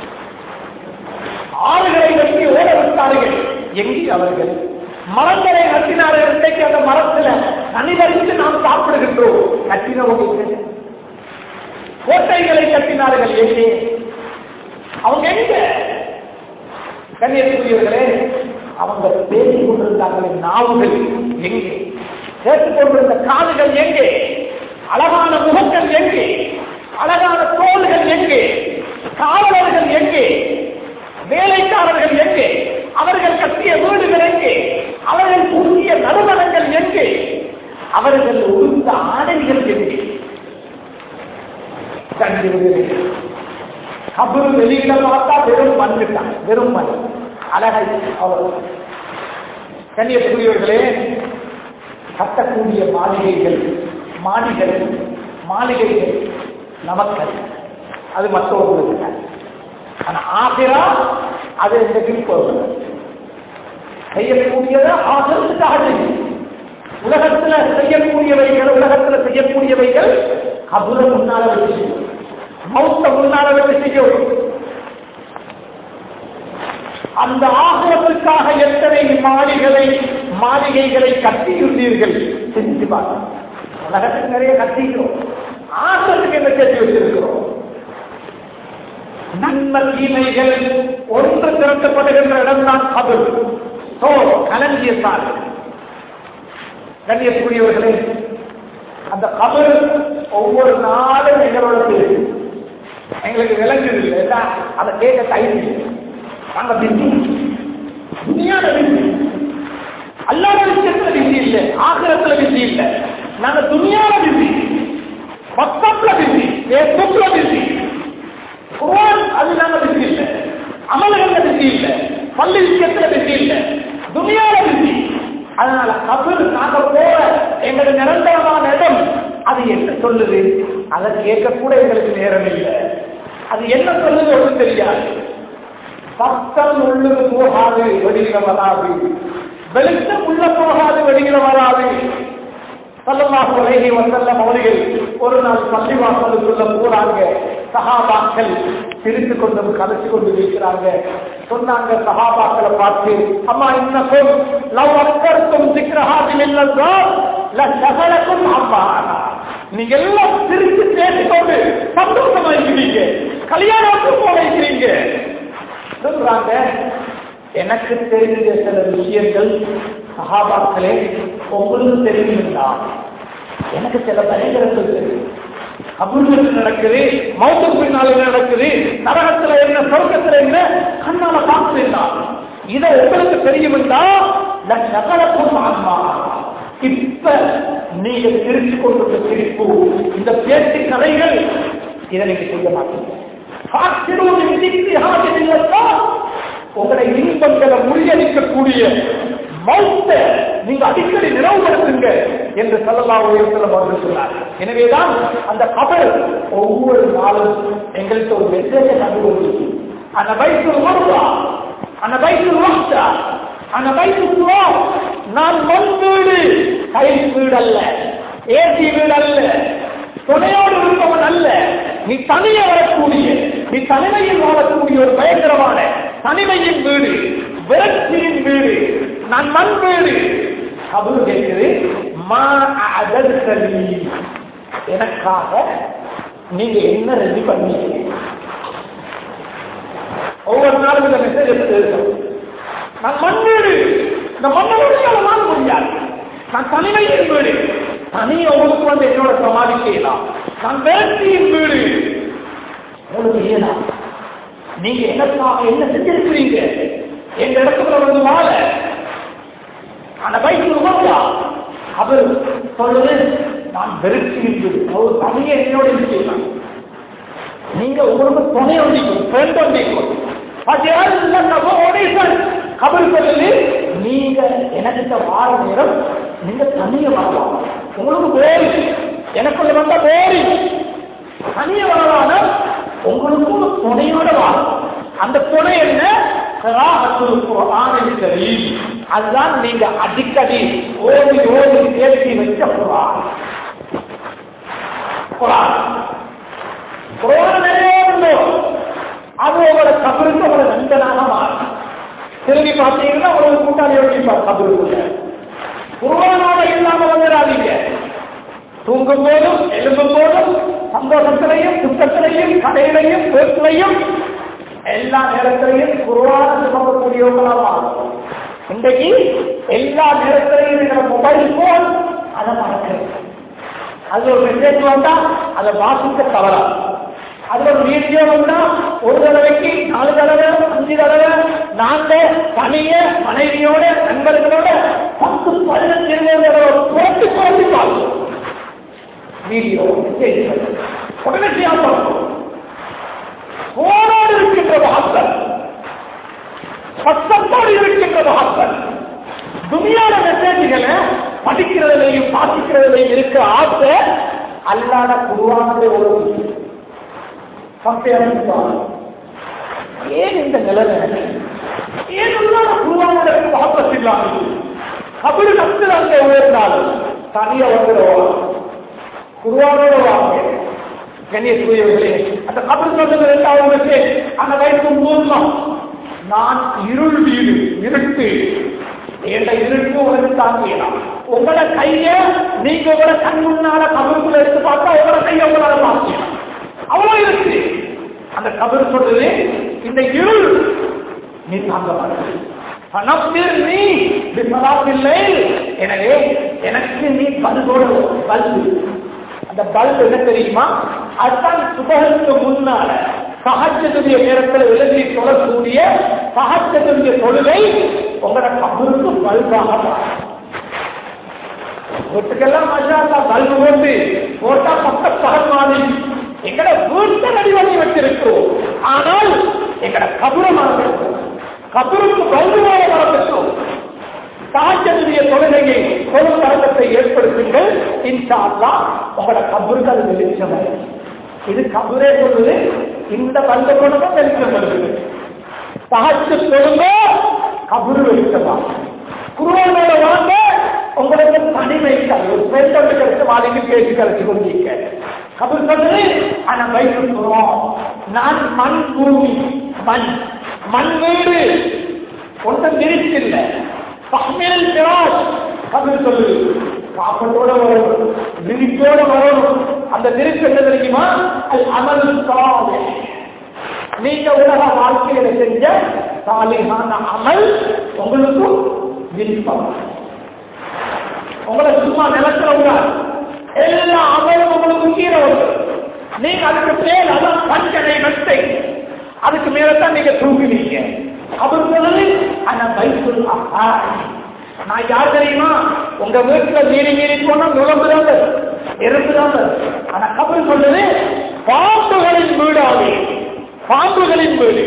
ஆறுகளை வெட்டி ஓட விட்டார்கள் எங்கே அவர்கள் மரங்களை நட்டினார்கள் இன்றைக்கு அந்த மரத்துல தனிவரித்து நாம் சாப்பிடுகின்றோம் கட்டினவங்க கோட்டைகளை கட்டினார்கள் எங்கே அவங்க எங்க கண்ணியத்துக்குரியவர்களே அவங்க பேசிக் கொண்டிருந்தாங்களே நாவுகள் எங்கே கேட்டுக் கொண்டிருந்த காதுகள் எங்கே அழகான முகங்கள் எங்கே அழகான தோள்கள் எங்கே காவலர்கள் எங்கே வேலைக்காரர்கள் எங்கே அவர்கள் கட்டிய வீடுகள் எங்கே அவர்கள் புதிய நறுமணங்கள் எங்கே அவர்கள் உடுத்த ஆடைகள் எங்கே கபரு வெளியில பார்த்தா வெறும் மண்ணுட்டான் வெறும் மண் அழகை அவர் கண்ணியத்துக்குரியவர்களே கட்டக்கூடிய மாளிகைகள் மாளிகள் மாளிகைகள் நமக்கு அது மற்றவர்களுக்கு ஆனா ஆசிரா அது இன்றைக்கு போகிறது செய்யக்கூடியதை ஆசிரத்துக்காக செய்யும் உலகத்துல செய்யக்கூடியவைகள் உலகத்துல செய்யக்கூடியவைகள் கபுர முன்னால வச்சு செய்யும் மௌத்த முன்னால வச்சு செய்யும் அந்த ஆசிரத்திற்காக எத்தனை மாளிகளை மாளிகைகளை கட்டியுள்ளீர்கள் சிந்தித்து பார்க்க உலகத்துக்கு நிறைய கட்டிக்கிறோம் ஆசிரத்துக்கு என்ன கட்டி வச்சிருக்கிறோம் நன்மை தீமைகள் ஒன்று திரட்டப்படுகின்ற இடம்தான் கபல் சோ கலங்கிய சாலை கண்ணியக்கூடியவர்களே அந்த கபல் ஒவ்வொரு நாளும் எங்களோட பேரு எங்களுக்கு விளங்குது இல்லை எல்லாம் அதை கேட்க டைம் நாங்க பிஸி துணியான பிஸி அல்லாத விஷயத்துல பிஸி இல்லை ஆகிரத்துல பிஸி இல்லை நாங்க துணியான பிஸி வாட்ஸ்அப்ல பிஸி பேஸ்புக்ல பிஸி குர்ஆன் அது நாங்க பிஸி இல்லை அமல்கள்ல பிஸி இல்லை பள்ளி விஷயத்துல பிஸி இல்லை துணியால பிஸி அதனால கபர் நாங்க போற எங்களுக்கு நிரந்தரமான இடம் அது என்ன சொல்லுது அதை கேட்க கூட எங்களுக்கு நேரம் இல்லை அது என்ன சொல்லுது ஒன்றும் தெரியாது சத்தம் உள்ளது போகாது வெளியில வராது வெளிச்சம் உள்ள போகாது வெளியில வராது சல்லல்லாஹு அலைஹி வஸல்லம் அவர்கள் ஒரு நாள் பள்ளிவாசலுக்குள்ள போறாங்க சஹாபாக்கள் சிரித்து கொண்டும் கதைச்சு கொண்டு இருக்கிறாங்க சொன்னாங்க சஹாபாக்களை பார்த்து அம்மா என்ன சொல் லவ் அக்கருக்கும் சிக்கிரஹாதில் இல்லைன்றோ லகலக்கும் அம்மா நீங்க எல்லாம் சிரித்து பேசிக்கொண்டு சந்தோஷமா இருக்கிறீங்க கல்யாணத்துக்கு போல இருக்கிறீங்க சொல்றாங்க எனக்கு தெரிஞ்ச சில விஷயங்கள் சகாபாக்களே உங்களுக்கு தெரியுங்களா எனக்கு சில பயங்கரங்கள் தெரியும் அபூர்வத்தில் நடக்குது மௌத்துக்கு பின்னால என்ன நடக்குது நரகத்துல என்ன சொர்க்கத்துல என்ன கண்ணால பார்க்கல இதை உங்களுக்கு தெரியுமென்றா நகரக்கும் ஆன்மா இப்ப நீங்க சிரித்து கொண்டிருந்த சிரிப்பு இந்த பேச்சு கதைகள் இதை நீங்க செய்ய மாட்டீங்க காத்திருவும் திக்திஹாதில் இல்லத்தா, உங்களை இன்பங்களை முறியடிக்கக்கூடிய மௌத்த நீங்க அடிக்கடி நினைவுபடுத்துங்க என்று சொல்லலாம் உயர்த்தலம் அவர்கள் சொன்னார் எனவேதான் அந்த கபர் ஒவ்வொரு நாளும் எங்களுக்கு ஒரு மெசேஜை கண்டுகொண்டு அந்த வயசு வருவா அந்த வயசு வாஸ்தா அந்த வயசு நான் மண் வீடு கை வீடு அல்ல ஏசி வீடு அல்ல துணையோடு இருப்பவன் அல்ல நீ தனியே வரக்கூடிய நீ தனிமையில் வாழக்கூடிய ஒரு பயங்கரமான தனிமையின் வீடு விரட்சியின் வீடு நான் மண் வீடு கபரு கேட்குது மா அதற்கலி எனக்காக நீங்க என்ன ரெடி பண்ணீங்க ஒவ்வொரு நாளும் இந்த மெசேஜ் எடுத்து நான் மண் வீடு இந்த மண்ணை வீடு வாழ முடியாது நான் தனிமையின் வீடு தனி உங்களுக்கு வந்து என்னோட சமாதி செய்யலாம் நான் வேட்டையின் வீடு உங்களுக்கு ஏதா நீங்க எனக்காக என்ன செஞ்சிருக்கிறீங்க எங்க இடத்துல வந்து வாழ அந்த வயசு உணர்வா அவர் சொல்லுது நான் வெறுச்சியின் வீடு அவர் தனியை என்னோட செய்யலாம் நீங்க உங்களுக்கு துணை ஒன்றிக்கும் ஃப்ரெண்ட் ஒன்றிக்கும் கபல் சொல்லி நீங்க எனக்கு வாழ நேரம் நீங்க தனிய வரலாம் உங்களுக்கு போரி எனக்குள்ள வந்த போரி தனிய வரலான உங்களுக்கும் துணையோட வாழும் அந்த துணை என்ன சரி அதுதான் நீங்க அடிக்கடி ஓடி ஓடி தேடி வச்ச குரான் குரான் குரான் நிறைய இருந்தோம் அது உங்களோட கபருக்கு உங்களோட நண்பனாக மாறும் திரும்பி பார்த்தீங்கன்னா உங்களுக்கு கூட்டாளி யோசிப்பார் கபருக்குள்ள குருவானால இல்லாம வந்துடாதீங்க தூங்கும் போதும் எழும்பும் போதும் சந்தோஷத்திலையும் துக்கத்திலையும் கடையிலையும் வீட்டிலையும் எல்லா நேரத்திலையும் குருவான சுமக்கக்கூடியவங்களா மாறும் இன்றைக்கு எல்லா நேரத்திலையும் இருக்கிற மொபைல் போன் அதை மறக்கிறது அது ஒரு மெசேஜ் வந்தா அதை வாசிக்க தவறா அதுல ஒரு வீடியோ வந்தா ஒரு தடவைக்கு நாலு தடவை அஞ்சு தடவை நாங்க தனிய மனைவியோட நண்பர்களோட பத்து பதினஞ்சு இருபது தடவை புரட்டி புரட்டி பார்ப்போம் வீடியோ மெசேஜ் உடனே பார்ப்போம் போனோடு இருக்கின்ற மகத்தல் பத்தத்தோடு இருக்கின்ற மகத்தல் துணியாட மெசேஜ்களை படிக்கிறதுலையும் வாசிக்கிறதுலையும் இருக்கிற ஆசை அல்லாத குருவானதை ஒரு ஏன் இந்த நிலைமை ஏன் அல்லாத குருவானதற்கு வாபஸ் இல்லாமல் கபரு கத்து அங்கே உயர்ந்தாலும் தனியா வந்துடுவோம் குருவானோட வாங்க கண்ணியத்துக்குரியவர்களே அந்த கபர் சொல்லுங்க இரண்டாவது மெசேஜ் அந்த வயசு மூலம் நான் இருள் வீடு இருட்டு என்ற இருட்டு உனக்கு தாங்கியலாம் உங்களோட கைய நீங்க உங்களோட கண் முன்னால கபருக்குள்ள எடுத்து பார்த்தா உங்களோட கைய உங்களால பார்க்கலாம் அவ்வளவு இருக்கு அந்த கபர் சொல்றது இந்த இருள் நீ தாங்க மாட்டேன் பணத்தில் நீ விசலாத்தில்லை எனவே எனக்கு நீ பல்கோட பல்பு அந்த பல்பு என்ன தெரியுமா அதுதான் சுபகத்துக்கு முன்னால சகஜத்துடைய நேரத்தில் எழுதி சொல்லக்கூடிய சகஜத்துடைய தொழுகை உங்களோட கபருக்கு பல்பாக மாறும் வீட்டுக்கெல்லாம் மஜா பல்பு போட்டு போட்டா பக்க பகல் மாதிரி எங்கட வீட்டை ரெடி பண்ணி வச்சிருக்கிறோம் ஆனால் எங்கட கபுரை மறந்துட்டோம் கபருக்கு பல்புவாக மறந்துட்டோம் சாஜனுடைய தொழுகையை பொது தரங்கத்தை ஏற்படுத்துங்கள் இன்ஷா அல்லாஹ் உங்களோட கபர்கள் வெளிச்சம் இது கபரே சொல்லுது இந்த பல்ல கொண்டு வெளிச்சம் வருது சாஜு தொழுங்க கபரு வெளிச்சமா குருவானோட வாங்க உங்களுக்கு தனிமை ஒரு பெண்ணோட கிடைச்ச மாதிரி பேசி கழிச்சு கொண்டிருக்க கபர் சொல்றது ஆனா வைக்கிறோம் நான் மண் பூமி மண் மண் வீடு ஒன்றும் விரிச்சில்லை பஹ்மில் பிராஸ் கபர் சொல்லுது பாப்பத்தோட வரணும் விரிப்போட வரணும் அந்த விரிப்பு என்ன தெரியுமா அது அமல் சாலை நீங்க உலக வாழ்க்கையில செஞ்ச சாலிகான அமல் உங்களுக்கு விருப்பம் உங்களை சும்மா நிலத்துல விடாது எல்லா அமலும் உங்களுக்கு கீழே வரும் நீங்க அதுக்கு மேல் அதான் பஞ்சனை மெத்தை அதுக்கு மேலதான் நீங்க தூங்குவீங்க அவர் சொல்லுது அந்த பைசல் நான் யார் தெரியுமா உங்க வீட்டுல மீறி மீறி போனா நுழம்புதான் இருந்துதான் ஆனா கபர் சொல்லுது பாம்புகளின் வீடாவே பாம்புகளின் வீடு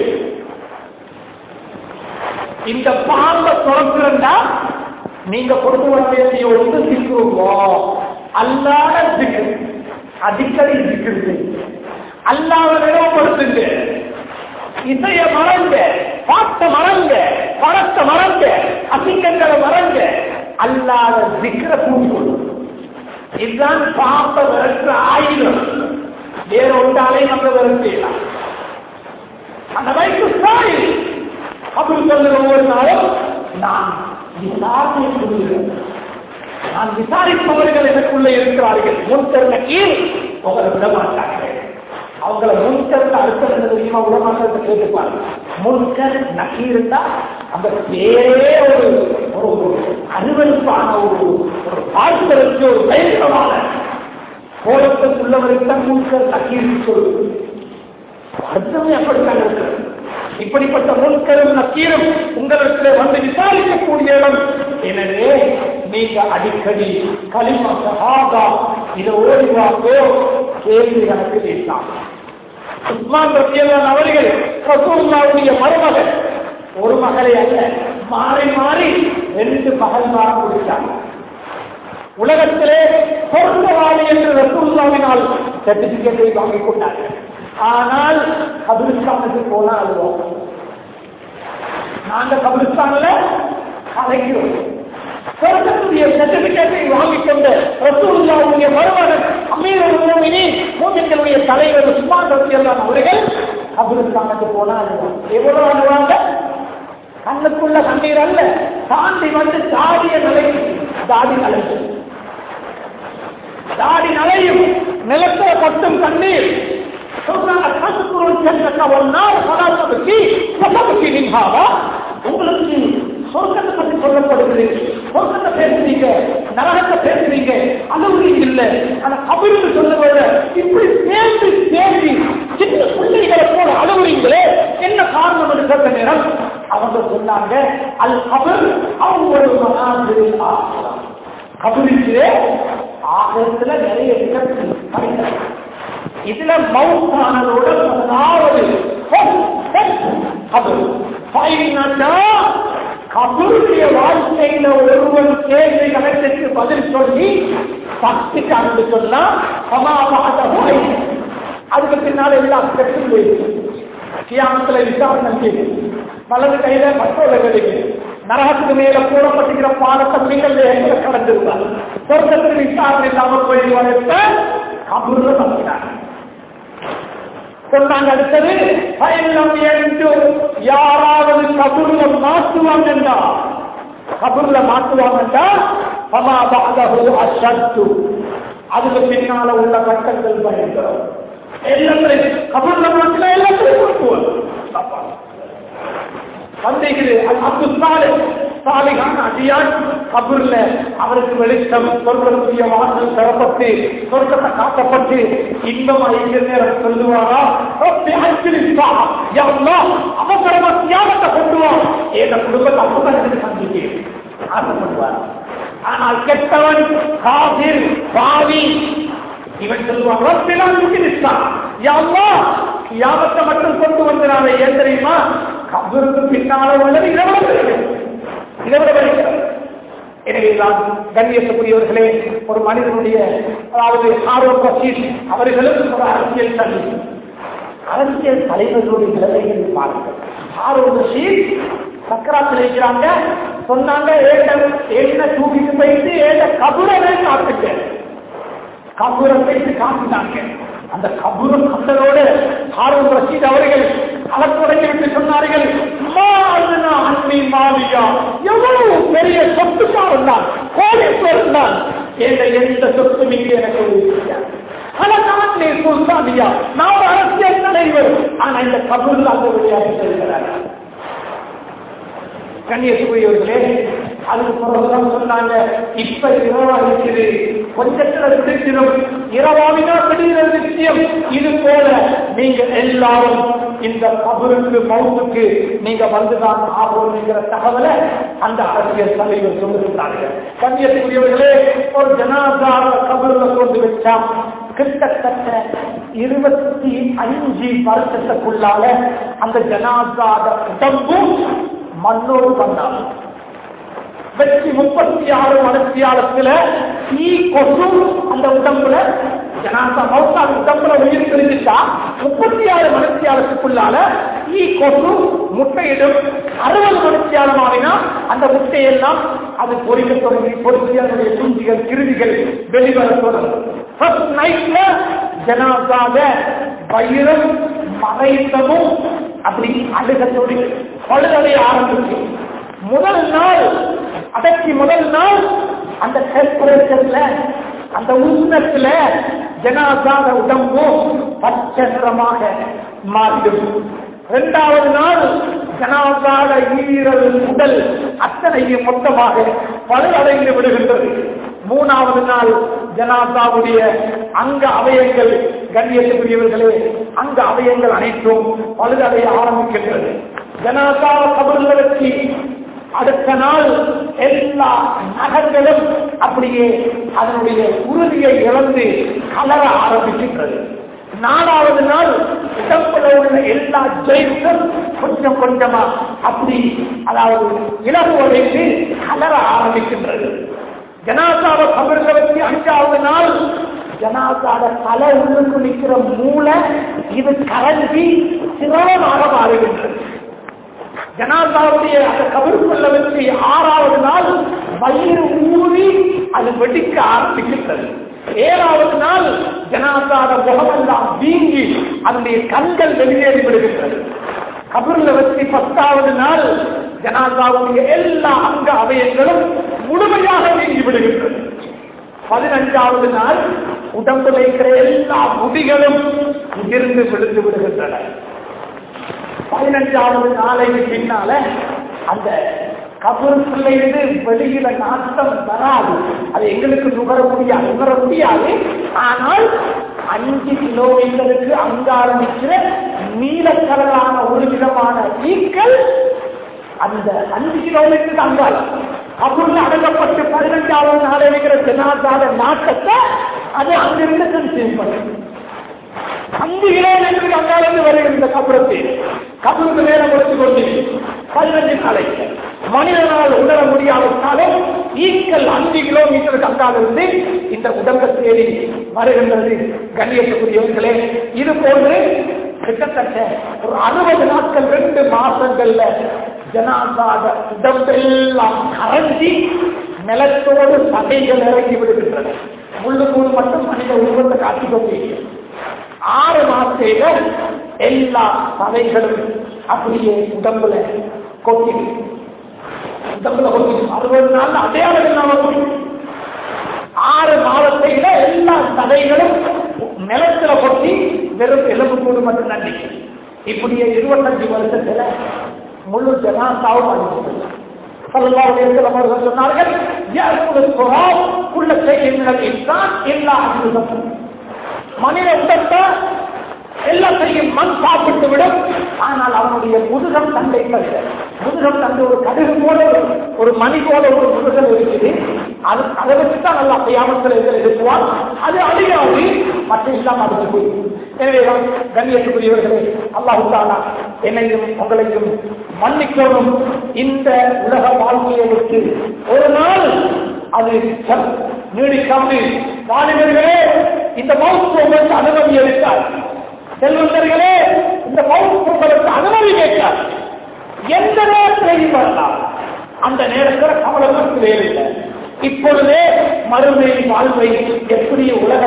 இந்த பாம்பை துறக்கிறா நீங்க கொண்டு வர வேண்டிய ஒன்று சிக்குவோ அல்லாத சிக்கு அடிக்கடி சிக்குது அல்லாத நினைவுபடுத்துங்க இசைய மறங்க பாட்ட மறங்க படத்தை மறங்க அசிங்கங்களை மறங்க அல்லாத சிக்கிற கூட்டு இதுதான் பாப்ப விரட்டுற ஆயுதம் வேற ஒன்றாலே நம்ம விரட்டலாம் அந்த வயசு சாய் அப்படி சொல்லுற ஒவ்வொரு நாளும் நான் விசாரணை சொல்லுகிறேன் நான் விசாரிப்பவர்கள் எனக்குள்ள இருக்கிறார்கள் முன்தர்ல கீழ் உங்களை விட மாட்டார்கள் அவங்கள முன்கருக்கு அடுத்த என்ன தெரியுமா உடமாட்டத்தை கேட்டுப்பாங்க முன்கர் நக்கி இருந்தா அந்த பேரே ஒரு ஒரு அருவருப்பான ஒரு ஒரு பார்ப்பதற்கு ஒரு பயங்கரமான கோலத்துக்குள்ளவருக்கு தான் முன்கர் நக்கீர் சொல்லுது அர்த்தமே அப்படித்தான் இருக்கிறது இப்படிப்பட்ட முன்கரும் நக்கீரும் உங்களுக்கு வந்து விசாரிக்கக்கூடிய இடம் எனவே நீங்க அடிக்கடி களிமா சஹாதா இதை ஓடிவாக்கோ கேள்வி கணக்கு கேட்டான் உஸ்மான் ரத்தியல்லான் அவர்கள் ரசூல்லாவுடைய மருமகன் ஒரு மகளை அல்ல மாறி மாறி ரெண்டு மகள்மார் கொடுத்தாங்க உலகத்திலே சொர்க்கவாதி என்று ரசூல்லாவினால் சர்டிபிகேட்டை வாங்கிக் கொண்டார்கள் ஆனால் கபிரிஸ்தானுக்கு போனா அழுவோம் நாங்க கபிரிஸ்தான்ல கலைக்கிறோம் சொர்க்கத்துடைய சர்டிபிகேட்டை வாங்கிக் கொண்ட ரசூலுல்லாவுடைய மருமகன் அமீர் மூமினி மூமின்களுடைய தலைவர் உஸ்மான் ரத்தியல்லான் அவர்கள் கபிரிஸ்தானுக்கு போனா அழுவோம் எவ்வளவு அழுவாங்க கண்ணுக்குள்ள கண்ணீர் அல்ல தாண்டி வந்து தாடிய நிலைக்கு தாடி நிலைக்கு தாடி நலையும் நிலத்துல பட்டும் கண்ணீர் உங்களுக்கு சொர்க்கத்தை பற்றி சொல்லப்படுகிறது சொர்க்கத்தை பேசுறீங்க நரகத்தை பேசுறீங்க அளவு இல்லை ஆனா கபிருக்கு சொல்ல விட இப்படி சேர்ந்து சேர்ந்து சின்ன பிள்ளைகளை போல அழுகுறீங்களே என்ன காரணம் என்று கேட்ட நேரம் அவங்க சொன்னாங்க அல் கபர் அவங்க ஒரு மகாந்திரி கபிரிக்கிறே ஆகத்துல நிறைய படிக்கிறாங்க இதுல மவுத்தானதோட முதலாவது கபருடைய வாழ்க்கையில ஒருவன் கேள்வி கணக்கிற்கு பதில் சொல்லி பத்து கண்டு சொன்னா அதுக்கு பின்னால எல்லாம் கட்டும் போயிடுச்சு கியாமத்துல விசாரணை செய்து வலது கையில மற்றொரு கிடைக்கு நரகத்துக்கு மேல போடப்பட்டிருக்கிற பாடத்தை நீங்கள் எங்களை கடந்திருந்தார் சொர்க்கத்துக்கு விசாரணை இல்லாமல் போயிடுவாங்க கபூர்ல நம்பினாங்க சொன்னாங்க அடுத்தது பயணம் என்று யாராவது கபூர்ல மாற்றுவாங்கண்டா கபூர்ல மாற்றுவாங்கண்டா சமாபாகோ அசத்து அதுக்கு பின்னால உள்ள கட்டங்கள் பயன்படும் எல்லாத்தையும் கபூர்ல மாற்றினா எல்லாத்தையும் மாற்றுவாங்க வந்தீர்கள் அப்துல் சாலிஹ் சாலிகான அடியான் கபூர்ல அவருக்கு வெளிச்சம் சொர்க்கத்துடைய வாசல் தரப்பட்டு சொர்க்கத்தை காக்கப்பட்டு இன்பம் ஐந்து நேரம் சொல்லுவாரா அவசரமா தியாகத்தை கொண்டு வா எங்க குடும்பத்தை அப்பதான் சந்திக்கிறேன் ஆசைப்படுவார் ஆனால் கெட்டவன் காதிர் பாவி இவன் சொல்லுவான் ரப்பிலாம் முக்கினிஸ்தான் யாவா யாவத்தை மட்டும் கொண்டு வந்தாங்க ஏன் தெரியுமா கபருக்கு பின்னால உள்ளது இரவு இரவு எனவேதான் கண்ணியத்துக்குரியவர்களே ஒரு மனிதனுடைய அதாவது ஆரோக்கிய பசீர் அவர்களுக்கு ஒரு அரசியல் தனி அரசியல் தலைவர்களுடைய நிலைமைகளை பாருங்கள் ஆரோக்கிய சீர் சக்கராத்தில் இருக்கிறாங்க சொன்னாங்க ஏட்ட என்ன தூக்கிட்டு போயிட்டு ஏட்ட கபுரவே காத்துட்டேன் கபூரை வைத்து காட்டினாங்க அந்த கபூரம் கண்டதோடு ஹாரூன் ரஷீத் அவர்கள் களத்துடைந்து விட்டு சொன்னார்கள் "மாதுனா அன்னி மாலியா எவ்வளவு பெரிய சொத்துக்காரன் தான் கோடீஸ்வரன் தான் என்ற எந்த சொத்தும் இங்கே எனக்கு இல்லை. கலகாட்டிலே சுல்தானியா நான் ஒரு அரசியல் தலைவர் ஆனா இந்த கபூர் அந்த வழியாக செல்கிறார் கண்ணியத்துக்குரியவர்களே அதுக்கு பிறகுதான் சொன்னாங்க இப்ப இரவா இருக்குது கொஞ்சத்துல பிடிச்சிடும் இரவாவினா பிடிக்கிறது நிச்சயம் இது போல நீங்க எல்லாரும் இந்த கபருக்கு மவுத்துக்கு நீங்க வந்துதான் ஆகணுங்கிற தகவலை அந்த அரசியல் தலைவர் சொல்லுகிறார்கள் கண்ணியத்துக்குரியவர்களே ஒரு ஜனாதார கபருல கொண்டு வச்சா கிட்டத்தட்ட இருபத்தி அஞ்சு வருஷத்துக்குள்ளால அந்த ஜனாதார உடம்பும் மண்ணோடு பண்ணாங்க வெற்றி முப்பத்தி ஆறு மனசியாலத்துல ஈ கொசு அந்த உடம்புல ஜனாசா மௌத்தா உடம்புல உயிர் தெரிஞ்சுட்டா முப்பத்தி ஆறு மனசியாலத்துக்குள்ளால ஈ கொசு முட்டையிடும் அறுபது மனசியாலம் ஆகினா அந்த முட்டையெல்லாம் அது பொறிக்க தொடங்கி பொறிச்சு அதனுடைய குஞ்சுகள் கிருதிகள் வெளிவர தொடங்கும் ஃபர்ஸ்ட் நைட்ல ஜனாசாக வயிறும் மறைத்தமும் அப்படி அழுகத்தோடு பழுதடைய ஆரம்பிச்சு முதல் நாள் அடக்கி முதல் நாள் அந்த டெம்பரேச்சர்ல அந்த உஷ்ணத்துல ஜனாசாத உடம்பும் பச்சை நிறமாக மாறிடும் இரண்டாவது நாள் ஜனாசாத ஈரல் உடல் அத்தனையும் மொத்தமாக பழுதடைந்து விடுகின்றது மூணாவது நாள் ஜனாசாவுடைய அங்க அவயங்கள் கண்ணியத்துக்குரியவர்களே அங்க அவயங்கள் அனைத்தும் பழுதடைய ஆரம்பிக்கின்றது ஜனாசா கபருல வச்சு அடுத்த நாள் எல்லா நகர்களும் அப்படியே அதனுடைய உறுதியை இழந்து கலர ஆரம்பிக்கின்றது நாலாவது நாள் உடம்புல உள்ள எல்லா ஜெயிலும் கொஞ்சம் கொஞ்சமா அப்படி அதாவது இலகுவடைந்து கலர ஆரம்பிக்கின்றது ஜனாசாவை கபருல வச்சு அஞ்சாவது நாள் ஜனாசாட தலை உள்ளுக்கு நிற்கிற மூளை இது கலஞ்சி சிரமமாக மாறுகின்றது ஜனாதாவுடைய அந்த கபருக்குள்ள வச்சு ஆறாவது நாள் வயிறு ஊறி அது வெடிக்க ஆரம்பிக்கின்றது ஏழாவது நாள் ஜனாதாட முகமெல்லாம் வீங்கி அதனுடைய கண்கள் வெளியேறி விடுகின்றது கபருல வச்சு பத்தாவது நாள் ஜனாதாவுடைய எல்லா அங்க அவயங்களும் முழுமையாக நீங்கி விடுகின்றது பதினஞ்சாவது நாள் உடம்புல இருக்கிற எல்லா முடிகளும் உதிர்ந்து விழுந்து விடுகின்றன பதினஞ்சாவது நாளைக்கு பின்னால அந்த கபருக்குள்ள இருந்து வெளியில நாட்டம் வராது அது எங்களுக்கு நுகர முடியாது நுகர முடியாது ஆனால் அஞ்சு கிலோமீட்டருக்கு அங்க ஆரம்பிக்கிற நீலக்கடலான ஒரு விதமான ஈக்கள் அந்த அஞ்சு கிலோமீட்டருக்கு அங்கால கபூர்ல அடங்கப்பட்டு பதினஞ்சாவது நாள் இருக்கிற ஜனாதார நாட்டத்தை அது அங்கிருந்து கன்சியூம் பண்ணுது அஞ்சு கிலோமீட்டருக்கு அங்காலிருந்து வருகின்ற கபுரத்தை கபருக்கு மேல கொடுத்து கொண்டு பதினஞ்சு நாளைக்கு மனிதனால் உணர முடியாவிட்டாலும் ஈக்கள் அஞ்சு கிலோமீட்டருக்கு அங்காலிருந்து இந்த உடம்பை தேடி வருகின்றது கண்ணியத்துக்குரியவர்களே இது போன்று கிட்டத்தட்ட ஒரு அறுபது நாட்கள் ரெண்டு மாசங்கள்ல ஜனாதாத உடம்பெல்லாம் கரைஞ்சி நிலத்தோடு சதைகள் இறங்கி விடுகின்றன முள்ளு கூடு மட்டும் மனித உருவத்தை காட்டிக் கொண்டிருக்கிறது ஆறு மாசத்தில எல்லா சதைகளும் அப்படியே உடம்புல கொட்டி உடம்புல கொட்டி அறுபது நாள் அடையாளம் இல்லாம போய் ஆறு மாதத்தையில எல்லா சதைகளும் நிலத்துல கொட்டி வெறும் எலும்பு கூடு மட்டும் நன்றி இப்படியே இருபத்தஞ்சு வருஷத்துல முழு ஜனாசாவும் அழிஞ்சது சல்லல்லாஹு அலைஹி வஸல்லம் அவர்கள் சொன்னார்கள் யாருக்குள்ள சுறாப் குள்ள செய்கின்ற இன்சான் எல்லா அஜுதம் மனித உடம்பை எல்லாத்தையும் மண் சாப்பிட்டு விடும் ஆனால் அவனுடைய முதுகம் தந்தை தவிர முதுகம் தந்தை ஒரு கடுகு போல ஒரு- ஒரு மணி போல ஒரு முதுகம் இருக்குது அது அதை வச்சுதான் நல்லா செய்யாமல் எழுப்புவான் அது அழியாது மற்ற இல்லாம அதுக்கு போய் எனவே தான் கண்ணியத்துக்குரியவர்களே அல்லாஹு தாலா என்னையும் உங்களையும் மன்னிக்கணும் இந்த உலக வாழ்க்கையை விட்டு ஒரு நாள் அது ச- நீடிக்காது வாலிபர்களே இந்த மவுத் உங்களுக்கு அனுமதி அளித்தார் செல்வந்தர்களே இந்த மவுத் உங்களுக்கு அனுமதி கேட்டார் எந்த நேரத்திலையும் வரலாம் அந்த நேரத்தில் கவலைக்கு வேறில்லை இப்பொழுதே மறுமை வாழ்வை எப்படி உலக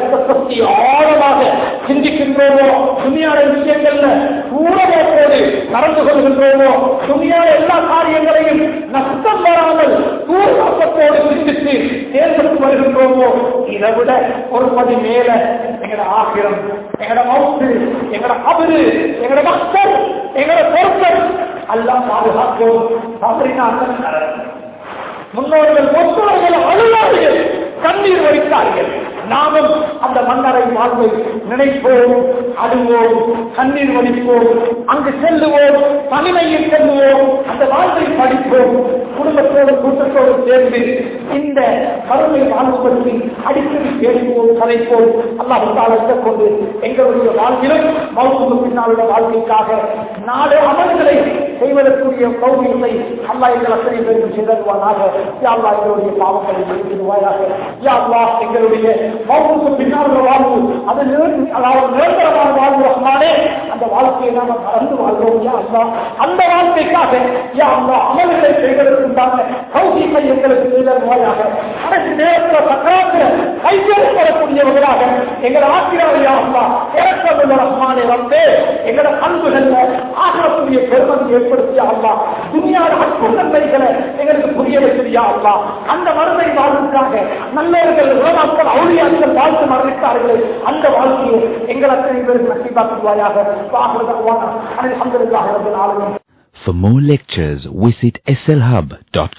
உலகத்தை பற்றி ஆழமாக சிந்திக்கின்றோமோ துணியாட விஷயங்கள்ல தூரமோடு நடந்து கொள்கின்றோமோ துணியாட எல்லா காரியங்களையும் நஷ்டம் வராமல் தூரத்தோடு சிந்தித்து தேர்ந்தெடுத்து வருகின்றோமோ இதை விட ஒரு படி மேல எங்கட ஆகிரம் எங்கட மவுத்து எங்கட அபரு எங்கட மக்கள் எங்கட பொருட்கள் எல்லாம் பாதுகாக்கும் தவறினா முன்னோர்கள் ஒத்துழைகள் அழுவார்கள் கண்ணீர் வடித்தார்கள் நாமும் அந்த மன்னரை வாழ்வை நினைப்போம் அழுவோம் கண்ணீர் வடிப்போம் அங்கு செல்லுவோம் தனிமையில் செல்லுவோம் அந்த வாழ்வை படிப்போம் குடும்பத்தோடு கூட்டத்தோடு சேர்ந்து இந்த கருமை வாழ்வு பற்றி அடிக்கடி பேசுவோம் கலைப்போம் அல்லாஹ் தாளத்தை கொண்டு எங்களுடைய வாழ்விலும் மௌத்துக்கு பின்னாலுள்ள வாழ்க்கைக்காக நாலு அமல்களை செய்வதற்குரிய கௌரியத்தை அல்லா எங்கள் அத்தனை பேருக்கு செய்தருவானாக யாழ்லா எங்களுடைய பாவங்களை வெளியிடுவாயாக யாழ்லா எங்களுடைய மௌத்துக்கு பின்னால் வாழ்வு அது நிர- அதாவது நிரந்தரமான வாழ்வு ரஹ்மானே அந்த வாழ்க்கையை நாம மறந்து வாழ்வோம் யா அல்லா அந்த வாழ்க்கைக்காக யா அல்லா அமல்களை செய்வதற்குண்டான கௌசியத்தை எங்களுக்கு செய்தருவாயாக கடைசி நேரத்தில் சக்கராத்திர கையெழுத்து வரக்கூடியவர்களாக எங்களை ஆசிரியர் யா அல்லா இறக்கமுள்ள ரஹ்மானே வந்து எங்களோட பண்புகள்ல ஆகக்கூடிய பெருமதி ஏற்படுத்தியா அல்லா துணியாத அற்புத நன்மைகளை எங்களுக்கு புரிய வைத்தியா அல்லா அந்த மருந்தை வாழ்வுக்காக நல்லவர்கள் உலமாக்கள் அவுளியாக்கள் வாழ்த்து மரணித்தார்களே அந்த வாழ்க்கையை எங்கள் அத்தனை பேருக்கு நசிபாக்குவாயாக வாகுறதாக அலமதுல்லாஹ் ரபில் ஆலமீன் For more lectures, visit slhub.com.